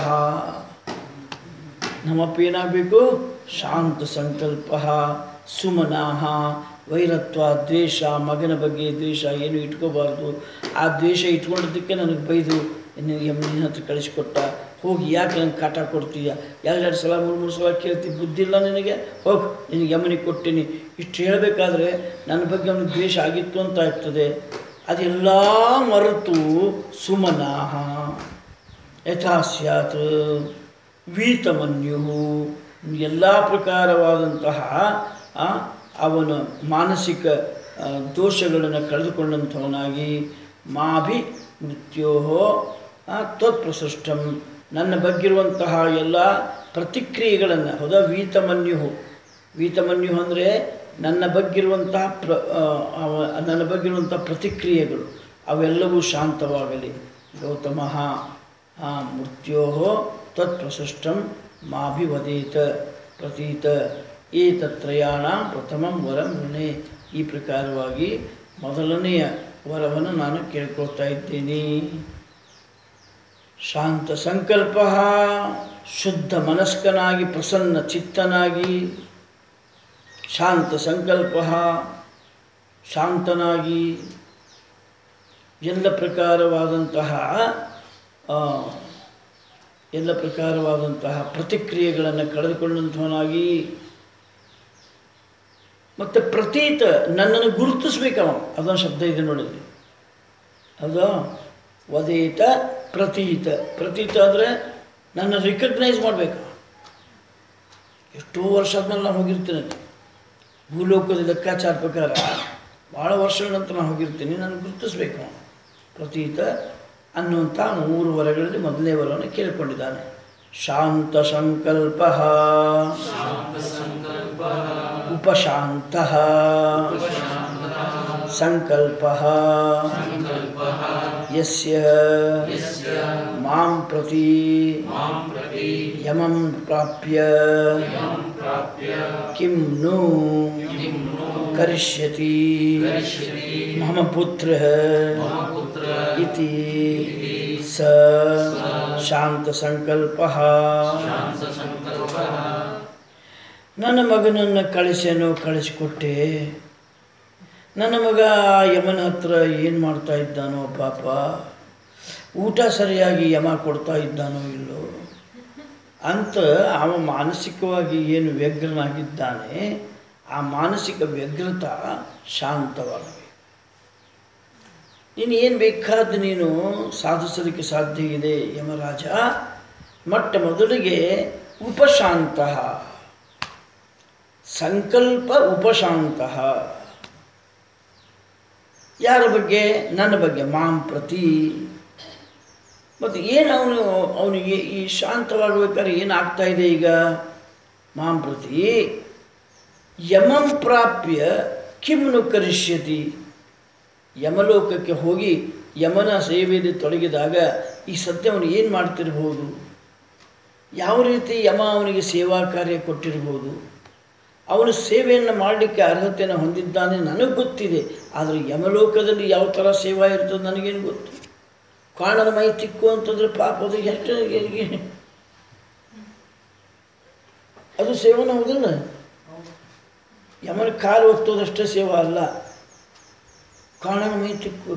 ನಮ್ಮಪ್ಪ ಏನಾಗಬೇಕು ಶಾಂತ ಸಂಕಲ್ಪ ಸುಮನಾಹ ವೈರತ್ವ ದ್ವೇಷ ಮಗನ ಬಗ್ಗೆ ದ್ವೇಷ ಏನು ಇಟ್ಕೋಬಾರ್ದು ಆ ದ್ವೇಷ ಇಟ್ಕೊಂಡಿದ್ದಕ್ಕೆ ನನಗೆ ಬೈದು ನಿನ್ನ ಯಮನಿನ ಹತ್ರ ಕಳಿಸ್ಕೊಟ್ಟ ಹೋಗಿ ಯಾಕೆ ನಂಗೆ ಕಾಟ ಕೊಡ್ತೀಯ ಎರಡೆರಡು ಸಲ ಮೂರು ಮೂರು ಸಲ ಕೇಳ್ತಿ ಬುದ್ಧಿ ಇಲ್ಲ ನಿನಗೆ ಹೋಗಿ ನಿನಗೆ ಯಮನಿಗೆ ಕೊಟ್ಟಿನಿ ಇಷ್ಟು ಹೇಳಬೇಕಾದ್ರೆ ನನ್ನ ಬಗ್ಗೆ ಅವನಿಗೆ ದ್ವೇಷ ಆಗಿತ್ತು ಅಂತ ಆಗ್ತದೆ ಅದೆಲ್ಲ ಮರೆತು ಸುಮನಾಹ ಯಥಾ ಸ್ಯಾತ್ ವೀತಮನ್ಯು ಎಲ್ಲ ಪ್ರಕಾರವಾದಂತಹ ಆ, ಅವನ ಮಾನಸಿಕ ಆ, ದೋಷಗಳನ್ನು ಕಳೆದುಕೊಂಡಂಥವನಾಗಿ ಮಾಭಿ ಮೃತ್ಯೋ ತ್ವತ್ಪ್ರಸೃಷ್ಟಂ ನನ್ನ ಬಗ್ಗಿರುವಂತಹ ಎಲ್ಲ ಪ್ರತಿಕ್ರಿಯೆಗಳನ್ನು ಹೌದಾ ವೀತಮನ್ಯು ವೀತಮನ್ಯು ಅಂದರೆ ನನ್ನ ಬಗ್ಗಿರುವಂತಹ ಪ್ರ ಆ, ಅವ- ನನ್ನ ಬಗ್ಗಿರುವಂಥ ಪ್ರತಿಕ್ರಿಯೆಗಳು ಅವೆಲ್ಲವೂ ಶಾಂತವಾಗಲಿ ಗೌತಮ ಮೃತ್ಯೋ ತತ್ಪ್ರಸೃಷ್ಟಂ ಮಾಭಿವದೇತ ಪ್ರತೀತ ಏತತ್ರಯಾಣ ಪ್ರಥಮಂ ವರಂ ಋಣೆ ಈ ಪ್ರಕಾರವಾಗಿ ಮೊದಲನೆಯ ವರವನ್ನು ನಾನು ಕೇಳ್ಕೊಳ್ತಾ ಇದ್ದೀನಿ ಶಾಂತ ಸಂಕಲ್ಪ ಶುದ್ಧ ಮನಸ್ಕನಾಗಿ ಪ್ರಸನ್ನ ಚಿತ್ತನಾಗಿ ಶಾಂತ ಸಂಕಲ್ಪ ಶಾಂತನಾಗಿ ಎಲ್ಲ ಪ್ರಕಾರವಾದಂತಹ ಆ, ಎಲ್ಲ ಪ್ರಕಾರವಾದಂತಹ ಪ್ರತಿಕ್ರಿಯೆಗಳನ್ನು ಕಳೆದುಕೊಂಡಂಥವನಾಗಿ ಮತ್ತು ಪ್ರತೀತ ನನ್ನನ್ನು ಗುರುತಿಸ್ಬೇಕವ ಅದೊಂದು ಶಬ್ದ ಇದೆ ನೋಡಿದ್ರಿ ಅದು ವದೇತ ಪ್ರತೀತ ಪ್ರತೀತ ಅಂದರೆ ನನ್ನ ರಿಕಗ್ನೈಸ್ ಮಾಡಬೇಕು ಎಷ್ಟೋ ವರ್ಷ ಆದ್ಮೇಲೆ ನಾನು ಹೋಗಿರ್ತೀನಿ ಅಲ್ಲಿ. ಭೂಲೋಕದ ಲೆಕ್ಕಾಚಾರ ಪ್ರಕಾರ ಭಾಳ ವರ್ಷಗಳ ನಂತರ ನಾನು ಹೋಗಿರ್ತೀನಿ ನಾನು ಗುರುತಿಸ್ಬೇಕು ಪ್ರತೀತ ಅನ್ನುವಂಥ ಮೂರು ವರಗಳಲ್ಲಿ ಮೊದಲನೇ ವರವನ್ನು ಕೇಳಿಕೊಂಡಿದ್ದಾನೆ ಶಾಂತ ಸಂಕಲ್ಪ ಉಪಶಾಂತ ಸಂಕಲ್ಪ ಯಸ್ಯ ಮಾಂ ಪ್ರತಿ ಯಮಂ ಪ್ರಾಪ್ಯ ಕಿಂ ನು ಕರಿಷ್ಯತಿ ಮಮ ಪುತ್ರ ಇತಿ ಸ ಶಾಂತ ಸಂಕಲ್ಪ ನನ್ನ ಮಗನನ್ನು ಕಳಿಸೇನೋ ಕಳಿಸಿಕೊಟ್ಟೆ ನನ್ನ ಮಗ ಯಮನ ಹತ್ರ ಏನು ಮಾಡ್ತಾ ಇದ್ದಾನೋ ಪಾಪ ಊಟ ಸರಿಯಾಗಿ ಯಮ ಕೊಡ್ತಾ ಇದ್ದಾನೋ ಇಲ್ಲೋ ಅಂತ ಅವ ಮಾನಸಿಕವಾಗಿ ಏನು ವ್ಯಗ್ರನಾಗಿದ್ದಾನೆ ಆ ಮಾನಸಿಕ ವ್ಯಗ್ರತ ಶಾಂತವಾಗಬೇಕು ನೀನು ಏನು ಬೇಕಾದ ನೀನು ಸಾಧಿಸೋದಕ್ಕೆ ಸಾಧ್ಯ ಇದೆ ಯಮರಾಜ ಮೊಟ್ಟ ಮೊದಲಿಗೆ ಉಪಶಾಂತ ಸಂಕಲ್ಪ ಉಪಶಾಂತ ಯಾರ ಬಗ್ಗೆ ನನ್ನ ಬಗ್ಗೆ ಮಾಂ ಪ್ರತಿ ಮತ್ತು ಏನು ಅವನು ಅವನಿಗೆ ಈ ಶಾಂತವಾಗಬೇಕಾದ್ರೆ ಏನಾಗ್ತಾ ಇದೆ ಈಗ ಮಾಂ ಪ್ರತಿ ಯಮಂ ಪ್ರಾಪ್ಯ ಕಿಮ್ನು ಕರಿಷ್ಯತಿ ಯಮಲೋಕಕ್ಕೆ ಹೋಗಿ ಯಮನ ಸೇವೆಯಲ್ಲಿ ತೊಡಗಿದಾಗ ಈ ಸದ್ಯ ಅವನು ಏನು ಮಾಡ್ತಿರ್ಬೋದು ಯಾವ ರೀತಿ ಯಮ ಅವನಿಗೆ ಸೇವಾ ಕಾರ್ಯ ಕೊಟ್ಟಿರ್ಬೋದು ಅವನು ಸೇವೆಯನ್ನು ಮಾಡಲಿಕ್ಕೆ ಅರ್ಹತೆಯನ್ನು ಹೊಂದಿದ್ದಾನೆ ನನಗೆ ಗೊತ್ತಿದೆ ಆದರೆ ಯಮಲೋಕದಲ್ಲಿ ಯಾವ ಥರ ಸೇವಾ ಇರ್ತದೆ ನನಗೇನು ಗೊತ್ತು ಕಾಣದ ಮೈ ತಿಕ್ಕು ಅಂತಂದರೆ ಪಾಪ ಅದು ಎಷ್ಟು ಏ- ಅದು ಸೇವನ ಹೌದಲ್ಲ ಯಮನ ಕಾಲು ಒತ್ತೋದಷ್ಟೇ ಸೇವಾ ಅಲ್ಲ ಕಾಣದ ಮೈ ತಿಕ್ಕು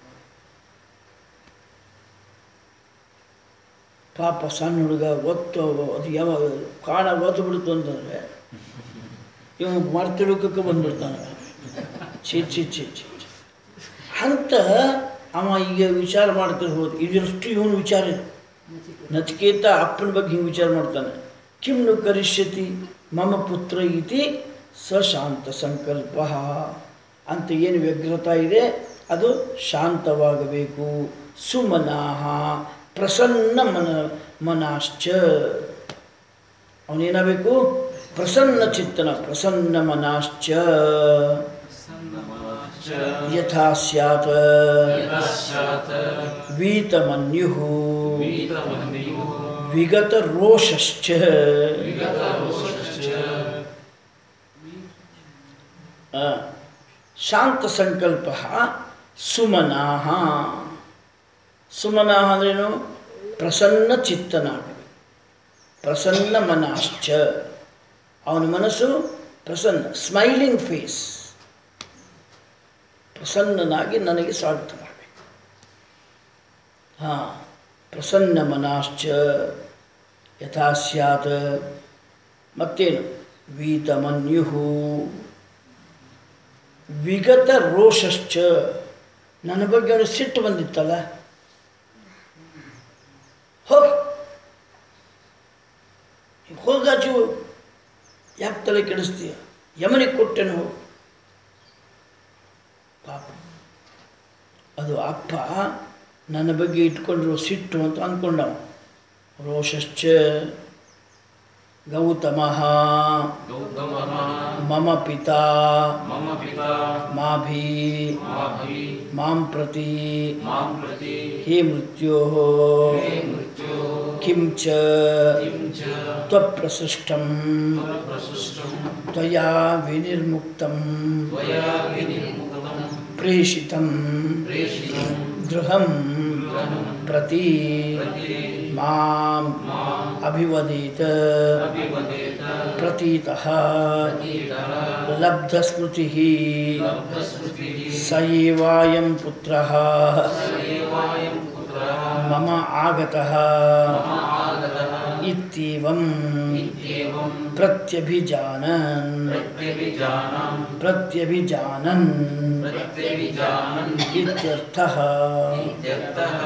ಪಾಪ ಸಣ್ಣ ಹುಡುಗ ಒತ್ತು ಅದು ಯಾವ ಕಾಣ ಒತ್ತು ಬಿಡ್ತು ಅಂತಂದರೆ ಇವ ಮರ್ತಿಡುಕಕ್ಕೆ ಬಂದ್ಬಿಡ್ತಾನೆ ಛೀ ಛೀ ಛೀ ಛೀ ಛೀ. ಅಂತ ಅವ ಈಗ ವಿಚಾರ ಮಾಡ್ತಿರ್ಬೋದು ಇದಷ್ಟು ಇವನು ವಿಚಾರ ಇದೆ ನಚಿಕೇತ ಅಪ್ಪನ ಬಗ್ಗೆ ಹಿಂಗೆ ವಿಚಾರ ಮಾಡ್ತಾನೆ ಕಿಂ ನು ಕರಿಷ್ಯತಿ ಮಮ ಪುತ್ರ ಇತಿ ಸ ಶಾಂತ ಸಂಕಲ್ಪ ಅಂತ ಏನು ವ್ಯಗ್ರತಾ ಇದೆ ಅದು ಶಾಂತವಾಗಬೇಕು ಸುಮನಾಹ ಪ್ರಸನ್ನ ಮನ ಮನಾಶ್ಚ ಅವನೇನಾಗಬೇಕು ಪ್ರಸನ್ನ ಚಿತ್ತನ ಪ್ರಸನ್ನ ಮನಾಶ್ಚ ಯಥಾ ಸ್ಯಾತ್ ವೀತಮನ್ಯು ವಿಗತ ರೋಷಶ್ಚ ಆ, ಶಾಂತ ಸಂಕಲ್ಪ ಸುಮನಾಹ ಸುಮನಾಹ ಅಂದ್ರೇನು ಪ್ರಸನ್ನ ಚಿತ್ತನಾಗಬೇಕು ಪ್ರಸನ್ನ ಮನಾಶ್ಚ ಅವನ ಮನಸ್ಸು ಪ್ರಸನ್ನ ಸ್ಮೈಲಿಂಗ್ ಫೇಸ್ ಪ್ರಸನ್ನನಾಗಿ ನನಗೆ ಸ್ವಾಗತ ಮಾಡಬೇಕು ಹಾಂ ಪ್ರಸನ್ನ ಮನಾಶ್ಚ ಯಥಾ ಸ್ಯಾತ್ ಮತ್ತೇನು ವೀತಮನ್ಯು ವಿಗತ ರೋಷಶ್ಚ ನನ್ನ ಬಗ್ಗೆ ಅವನು ಸಿಟ್ಟು ಬಂದಿತ್ತಲ್ಲ ಹೋಗಿ ಹೋಗಾಚು ಯಾಕೆ ತಲೆ ಕೆಡಿಸ್ತೀಯ ಯಮನಿಗೆ ಕೊಟ್ಟೆನು ಹೋಗು ಪಾಪ ಅದು ಅಪ್ಪ ನನ್ನ ಬಗ್ಗೆ ಇಟ್ಕೊಂಡಿರೋ ಸಿಟ್ಟು ಅಂತ ಅಂದ್ಕೊಂಡವ ರೋಷಶ್ಚ ಗೌತಮಃ ಗೌತಮಃ ಮಮ ಪಿತಾ ಮಮ ಪಿತಾ ಮಾಭಿ ಮಾಭಿ ಮಾಂ ಪ್ರತಿ ಮಾಂ ಪ್ರತಿ ಹೇ ಮೃತ್ಯೋ ಹೇ ಮೃತ್ಯೋ ಕಿಂ ಚ ಕಿಂ ಚ ತ್ವಪ್ರಸೃಷ್ಟಂ ಪ್ರಸೃಷ್ಟಂ ತ್ವಯಾ ವಿನಿರ್ಮುಕ್ತಂ ತ್ವಯಾ ವಿನಿರ್ಮುಕ್ತಂ ಪ್ರೇಷಿತಂ ಪ್ರೇಷಿತಂ ಗೃಹಂ ಗೃಹಂ ಪ್ರತಿ ಪ್ರತಿ ಮಾಂ ಮಾಂ ಅಭಿವದೇತ ಅಭಿವದೇತ ಪ್ರತೀತಃ ಪ್ರತೀತಃ ಲಬ್ಧಸ್ಮೃತಿः ಲಬ್ಧಸ್ಮೃತಿಃ स एवायं पुत्रः ಸೇವಾಯಂ ಪುತ್ರಃ मम आगतः ಮಮ ಆಗತಃ इत्येवम् ಇತ್ಯೇವಂ प्रत्यभिजानन् ಪ್ರತ್ಯಭಿಜಾನಂ प्रत्यभिजानन् ಪ್ರತ್ಯಭಿಜಾನನ್ इत्यर्थः ಇತ್ಯರ್ಥಃ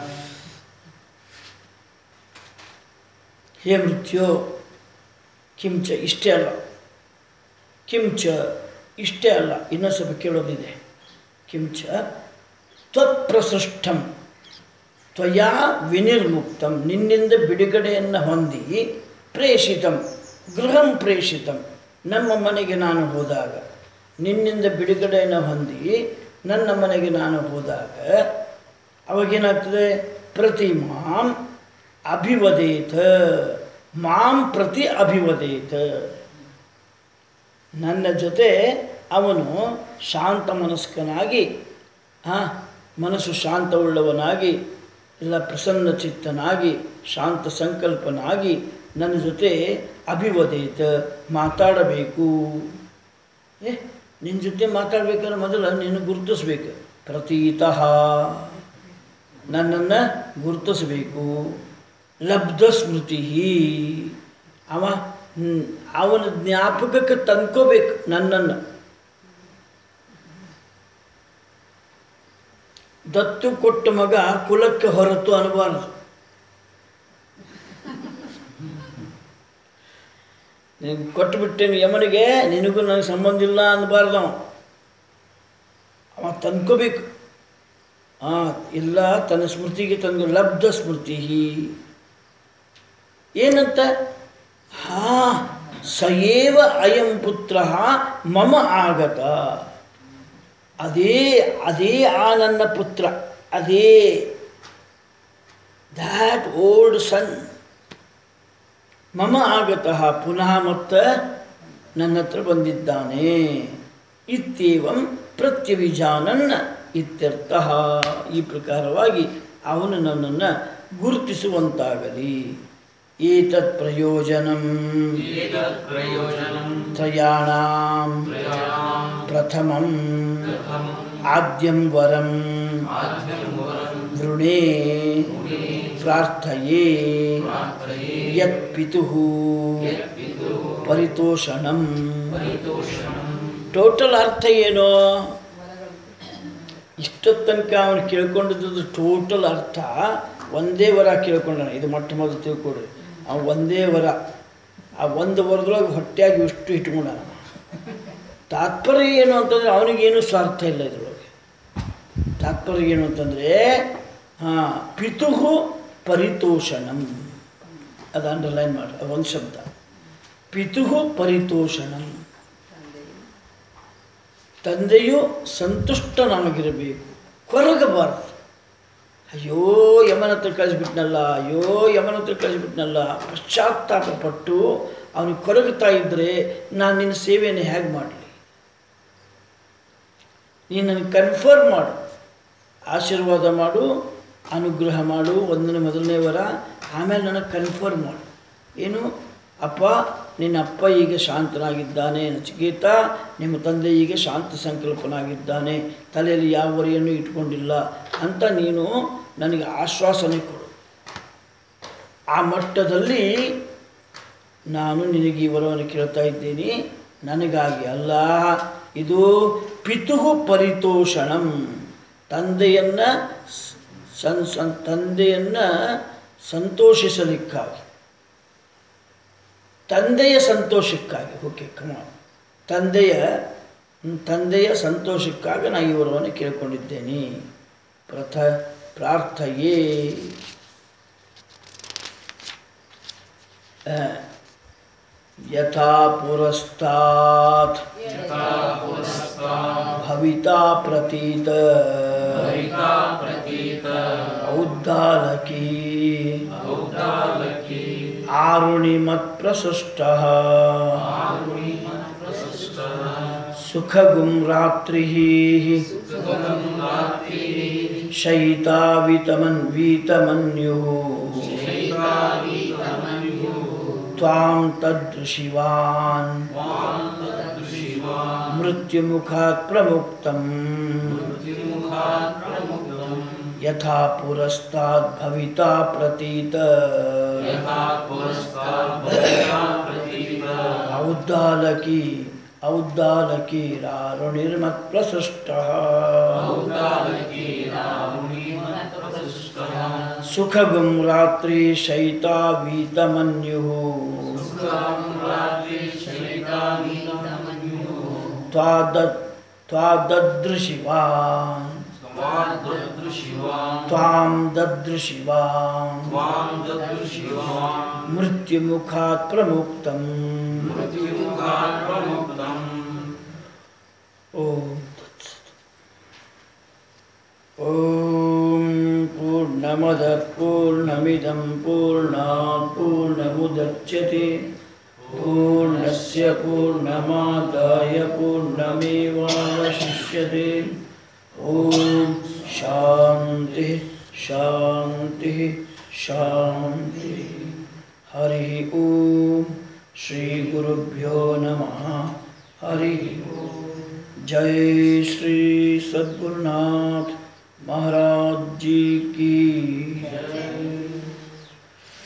ಹೇ ಮೃತ್ಯು ಕಿಂಚ ಇಷ್ಟೇ ಅಲ್ಲ ಕಿಂಚ ಇಷ್ಟೇ ಅಲ್ಲ ಇನ್ನೊಂದು ಸ್ವಲ್ಪ ಕೇಳೋದಿದೆ ಕಿಂಚ ತ್ವತ್ಪ್ರಸೃಷ್ಟಂ ತ್ವಯಾ ವಿನಿರ್ಮುಕ್ತಂ ನಿನ್ನಿಂದ ಬಿಡುಗಡೆಯನ್ನು ಹೊಂದಿ ಪ್ರೇಷಿತಂ ಗೃಹಂ ಪ್ರೇಷಿತಂ ನಮ್ಮ ಮನೆಗೆ ನಾನು ಹೋದಾಗ ನಿನ್ನಿಂದ ಬಿಡುಗಡೆಯನ್ನು ಹೊಂದಿ ನನ್ನ ಮನೆಗೆ ನಾನು ಹೋದಾಗ ಅವಾಗೇನಾಗ್ತದೆ ಪ್ರತಿ ಮಾಂ ಅಭಿವದೇತ ಮಾಂ ಪ್ರತಿ ಅಭಿವದೇತ ನನ್ನ ಜೊತೆ ಅವನು ಶಾಂತ ಮನಸ್ಕನಾಗಿ ಆ, ಮನಸ್ಸು ಶಾಂತವುಳ್ಳವನಾಗಿ ಇಲ್ಲ ಪ್ರಸನ್ನ ಚಿತ್ತನಾಗಿ ಶಾಂತ ಸಂಕಲ್ಪನಾಗಿ ನನ್ನ ಜೊತೆ ಅಭಿವದೇತ ಮಾತಾಡಬೇಕು ಏ ನಿನ್ನ ಜೊತೆ ಮಾತಾಡ್ಬೇಕಾದ್ರೆ ಮೊದಲು ನೀನು ಗುರುತಿಸ್ಬೇಕು ಪ್ರತೀತಃ ನನ್ನನ್ನು ಗುರುತಿಸಬೇಕು ಲಬ್ಧ ಸ್ಮೃತಿ ಅವ ಹ್ಮ್, ಅವನ ಜ್ಞಾಪಕಕ್ಕೆ ತಂದ್ಕೋಬೇಕು ನನ್ನನ್ನು ದತ್ತು ಕೊಟ್ಟ ಮಗ ಕುಲಕ್ಕೆ ಹೊರತು ಅನ್ನಬಾರ್ದು ನೀನು ಕೊಟ್ಟುಬಿಟ್ಟೇನು ಯಮನಿಗೆ ನಿನಗೂ ನನಗೆ ಸಂಬಂಧ ಇಲ್ಲ ಅನ್ನಬಾರ್ದು ಅವ ಅವ ತಂದ್ಕೋಬೇಕು ಹಾಂ ಇಲ್ಲ ತನ್ನ ಸ್ಮೃತಿಗೆ ತಂದು ಲಬ್ಧ ಸ್ಮೃತಿ ಏನಂತ ಹಾ ಸಯೇವ ಅಯಂ ಪುತ್ರ ಮಮ ಆಗತ ಅದೇ ಅದೇ ಆ ನನ್ನ ಪುತ್ರ ಅದೇ ದ್ಯಾಟ್ ಓಲ್ಡ್ ಸನ್ ಮಮ ಆಗತಃ ಪುನಃ ಮತ್ತ ನನ್ನ ಹತ್ರ ಬಂದಿದ್ದಾನೆ ಇತ್ಯೇವಂ ಪ್ರತ್ಯವಿಜಾನನ್ನ ಇತ್ಯರ್ಥ ಈ ಪ್ರಕಾರವಾಗಿ ಅವನು ನನ್ನನ್ನು ಗುರುತಿಸುವಂತಾಗಲಿ ಏತತ್ ಪ್ರಯೋಜನಂ ಏತತ್ ಪ್ರಯೋಜನಂ ತ್ರಯಾಣಾಂ ತ್ರಯಾಣಾಂ ಪ್ರಥಮಂ ಪ್ರಥಮಂ ಆದ್ಯಂ ವರಂ ಆದ್ಯಂ ವರಂ ವೃಣೇ ಪ್ರಾರ್ಥಯೇ ಪ್ರಾರ್ಥಯೇ ಯತ್ ಪಿತುಃ ಯತ್ಪಿತುಃ ಪರಿತೋಷಣಂ ಪರಿತೋಷಣಂ ಟೋಟಲ್ ಅರ್ಥ ಏನು ಇಷ್ಟೊತ್ತು ತನಕ ಅವನು ಕೇಳ್ಕೊಂಡಿದ್ದು ಟೋಟಲ್ ಅರ್ಥ ಒಂದೇ ವರ ಕೇಳ್ಕೊಂಡಾನ ಇದು ಮೊಟ್ಟ ಮೊದಲು ತಿಳ್ಕೊಡ್ರಿ ಅವನು ಒಂದೇ ವರ ಆ ಒಂದು ವರದೊಳಗೆ ಹೊಟ್ಟೆಯಾಗಿ ಇಷ್ಟು ಇಟ್ಕೊಂಡ ತಾತ್ಪರ್ಯ ಏನು ಅಂತಂದರೆ ಅವನಿಗೇನು ಸ್ವಾರ್ಥ ಇಲ್ಲ ಇದರೊಳಗೆ ತಾತ್ಪರ್ಯ ಏನು ಅಂತಂದರೆ ಹಾಂ ಪಿತುಹು ಪರಿತೋಷಣಂ ಅದು ಅಂಡರ್ಲೈನ್ ಮಾಡಿ ಒಂದು ಶಬ್ದ ಪಿತುಹು ಪರಿತೋಷಣಂ ತಂದೆಯು ಸಂತುಷ್ಟನಾಗಿರಬೇಕು ಕೊರಗಬಾರ್ದು ಅಯ್ಯೋ ಯಮನ ಹತ್ರ ಕಳಿಸ್ಬಿಟ್ನಲ್ಲ ಅಯ್ಯೋ ಯಮನ ಹತ್ರ ಕಳಿಸ್ಬಿಟ್ನಲ್ಲ ಪಶ್ಚಾತ್ತಾಪ ಪಟ್ಟು ಅವನಿಗೆ ಕೊರಗುತ್ತಾ ಇದ್ದರೆ ನಾನು ನಿನ್ನ ಸೇವೆಯನ್ನು ಹೇಗೆ ಮಾಡಲಿ ನೀನು ನನಗೆ ಕನ್ಫರ್ಮ್ ಮಾಡು ಆಶೀರ್ವಾದ ಮಾಡು ಅನುಗ್ರಹ ಮಾಡು ಒಂದನೇ ಮೊದಲನೇ ವರ ಆಮೇಲೆ ನನಗೆ ಕನ್ಫರ್ಮ್ ಮಾಡು ಏನು ಅಪ್ಪ ನಿನ್ನ ಅಪ್ಪ ಈಗ ಶಾಂತನಾಗಿದ್ದಾನೆ ನಚಿಕೇತ ನಿಮ್ಮ ತಂದೆ ಈಗ ಶಾಂತ ಸಂಕಲ್ಪನಾಗಿದ್ದಾನೆ ತಲೆಯಲ್ಲಿ ಯಾವ ವರಿಯನ್ನು ಇಟ್ಕೊಂಡಿಲ್ಲ ಅಂತ ನೀನು ನನಗೆ ಆಶ್ವಾಸನೆ ಕೊಡು ಆ ಮಟ್ಟದಲ್ಲಿ ನಾನು ನಿನಗೆ ಈ ವರವನ್ನು ಕೇಳ್ತಾ ಇದ್ದೀನಿ ನನಗಾಗಿ ಅಲ್ಲ ಇದು ಪಿತುಹು ಪರಿತೋಷಣಂ ತಂದೆಯನ್ನು ಸನ್ ಸನ್ ತಂದೆಯನ್ನು ಸಂತೋಷಿಸಲಿಕ್ಕಾಗಿ ತಂದೆಯ ಸಂತೋಷಕ್ಕಾಗಿ ಓಕೆ ಕಮ ತಂದೆಯ ಹ್ಮ್, ತಂದೆಯ ಸಂತೋಷಕ್ಕಾಗಿ ನಾನು ಈ ವರವನ್ನು ಕೇಳ್ಕೊಂಡಿದ್ದೇನೆ ಪ್ರಥ ಪ್ರಾರ್ಥಯೇ ಆ, ಯಥಾ ಪುರಸ್ತಾತ್ ಯಥಾ ಪುರಸ್ತಾತ್ ಭವಿತಾ ಪ್ರತೀತ ಭವಿತಾ ಪ್ರತೀತ ಔದ್ದಾಲಕಿ ಔದ್ದಾಲಕಿ ಆರುಣಿಮತ್ಪ್ರಸೃಷ್ಟ ಪ್ರಸೃಷ್ಟಃ ಸುಖಗುಂ ರಾತ್ರಿ ಸುಖಂ ರಾತ್ರಿ ಶಯಿತಾವಿತಮನ್ವೀತಮನ್ಯು ಶೈತಾವೀತಮನ್ಯು ತ್ವಾಂ ತದೃಶಿವಾನ್ ವಾಂ ತದೃಶಿವಾನ್ ಮೃತ್ಯುಮುಖಾತ್ ಪ್ರಮುಕ್ತಂ ಮೃತ್ಯುಮುಖಾತ್ ಪ್ರಮುಕ್ತಂ ಯಥಾ ಪುರಸ್ತಾದ್ ಭವಿತಾ ಪ್ರತೀತ ಯಥಾ ಪುರಸ್ತಾತ್ ಭವಿತಾ ಪ್ರತೀತ ಔದ್ದಾಲಕಿ ಔದ್ದಾಲಕಿ ರಾರುಣಿರ್ಮತ್ಪ್ರಸೃಷ್ಟ ಔದ್ದಾಲಕಿ ರಾಹುಣಿಮತ್ಪ್ರಸೃಷ್ಟಃ ಸುಖಗುಂ ರಾತ್ರಿ ಶಯಿತಾವೀತಮನ್ಯು ಸುಖಂ ರಾತ್ರಿ ಶೈತಾವೀತಮನ್ಯು ತ್ವಾದ ತ್ವಾದದೃಶಿವಾನ್ ಸ್ವಾದೃಶಿವಾನ್ ತ್ವಾಂ ದದೃಶಿವಾನ್ ವಾಂ ದದೃಶಿವಾನ್ ಮೃತ್ಯುಮುಖಾತ್ ಪ್ರಮುಕ್ತಂ ಮೃತ್ಯುಮುಖಾತ್ ಪ್ರಮುಕ್ತಂ ಓಂ ತತ್ಸತ್. ಓಂ ಪೂರ್ಣಮದ ಪೂರ್ಣಮಿದಂ ಪೂರ್ಣಾತ್ ಪೂರ್ಣಮುದಚ್ಯತೆ ಪೂರ್ಣಸ್ಯ ಪೂರ್ಣಮಾದಾಯ ಪೂರ್ಣಮೇವಾವಶಿಷ್ಯತೆ ಓಂ ಶಾಂತಿ ಶಾಂತಿ ಶಾಂತಿ ಹರಿ ಓಂ ಶ್ರೀ ಗುರುಭ್ಯೋ ನಮಃ ಹರಿ ಓಂ जय श्री सद्गुरुनाथ महाराज जी की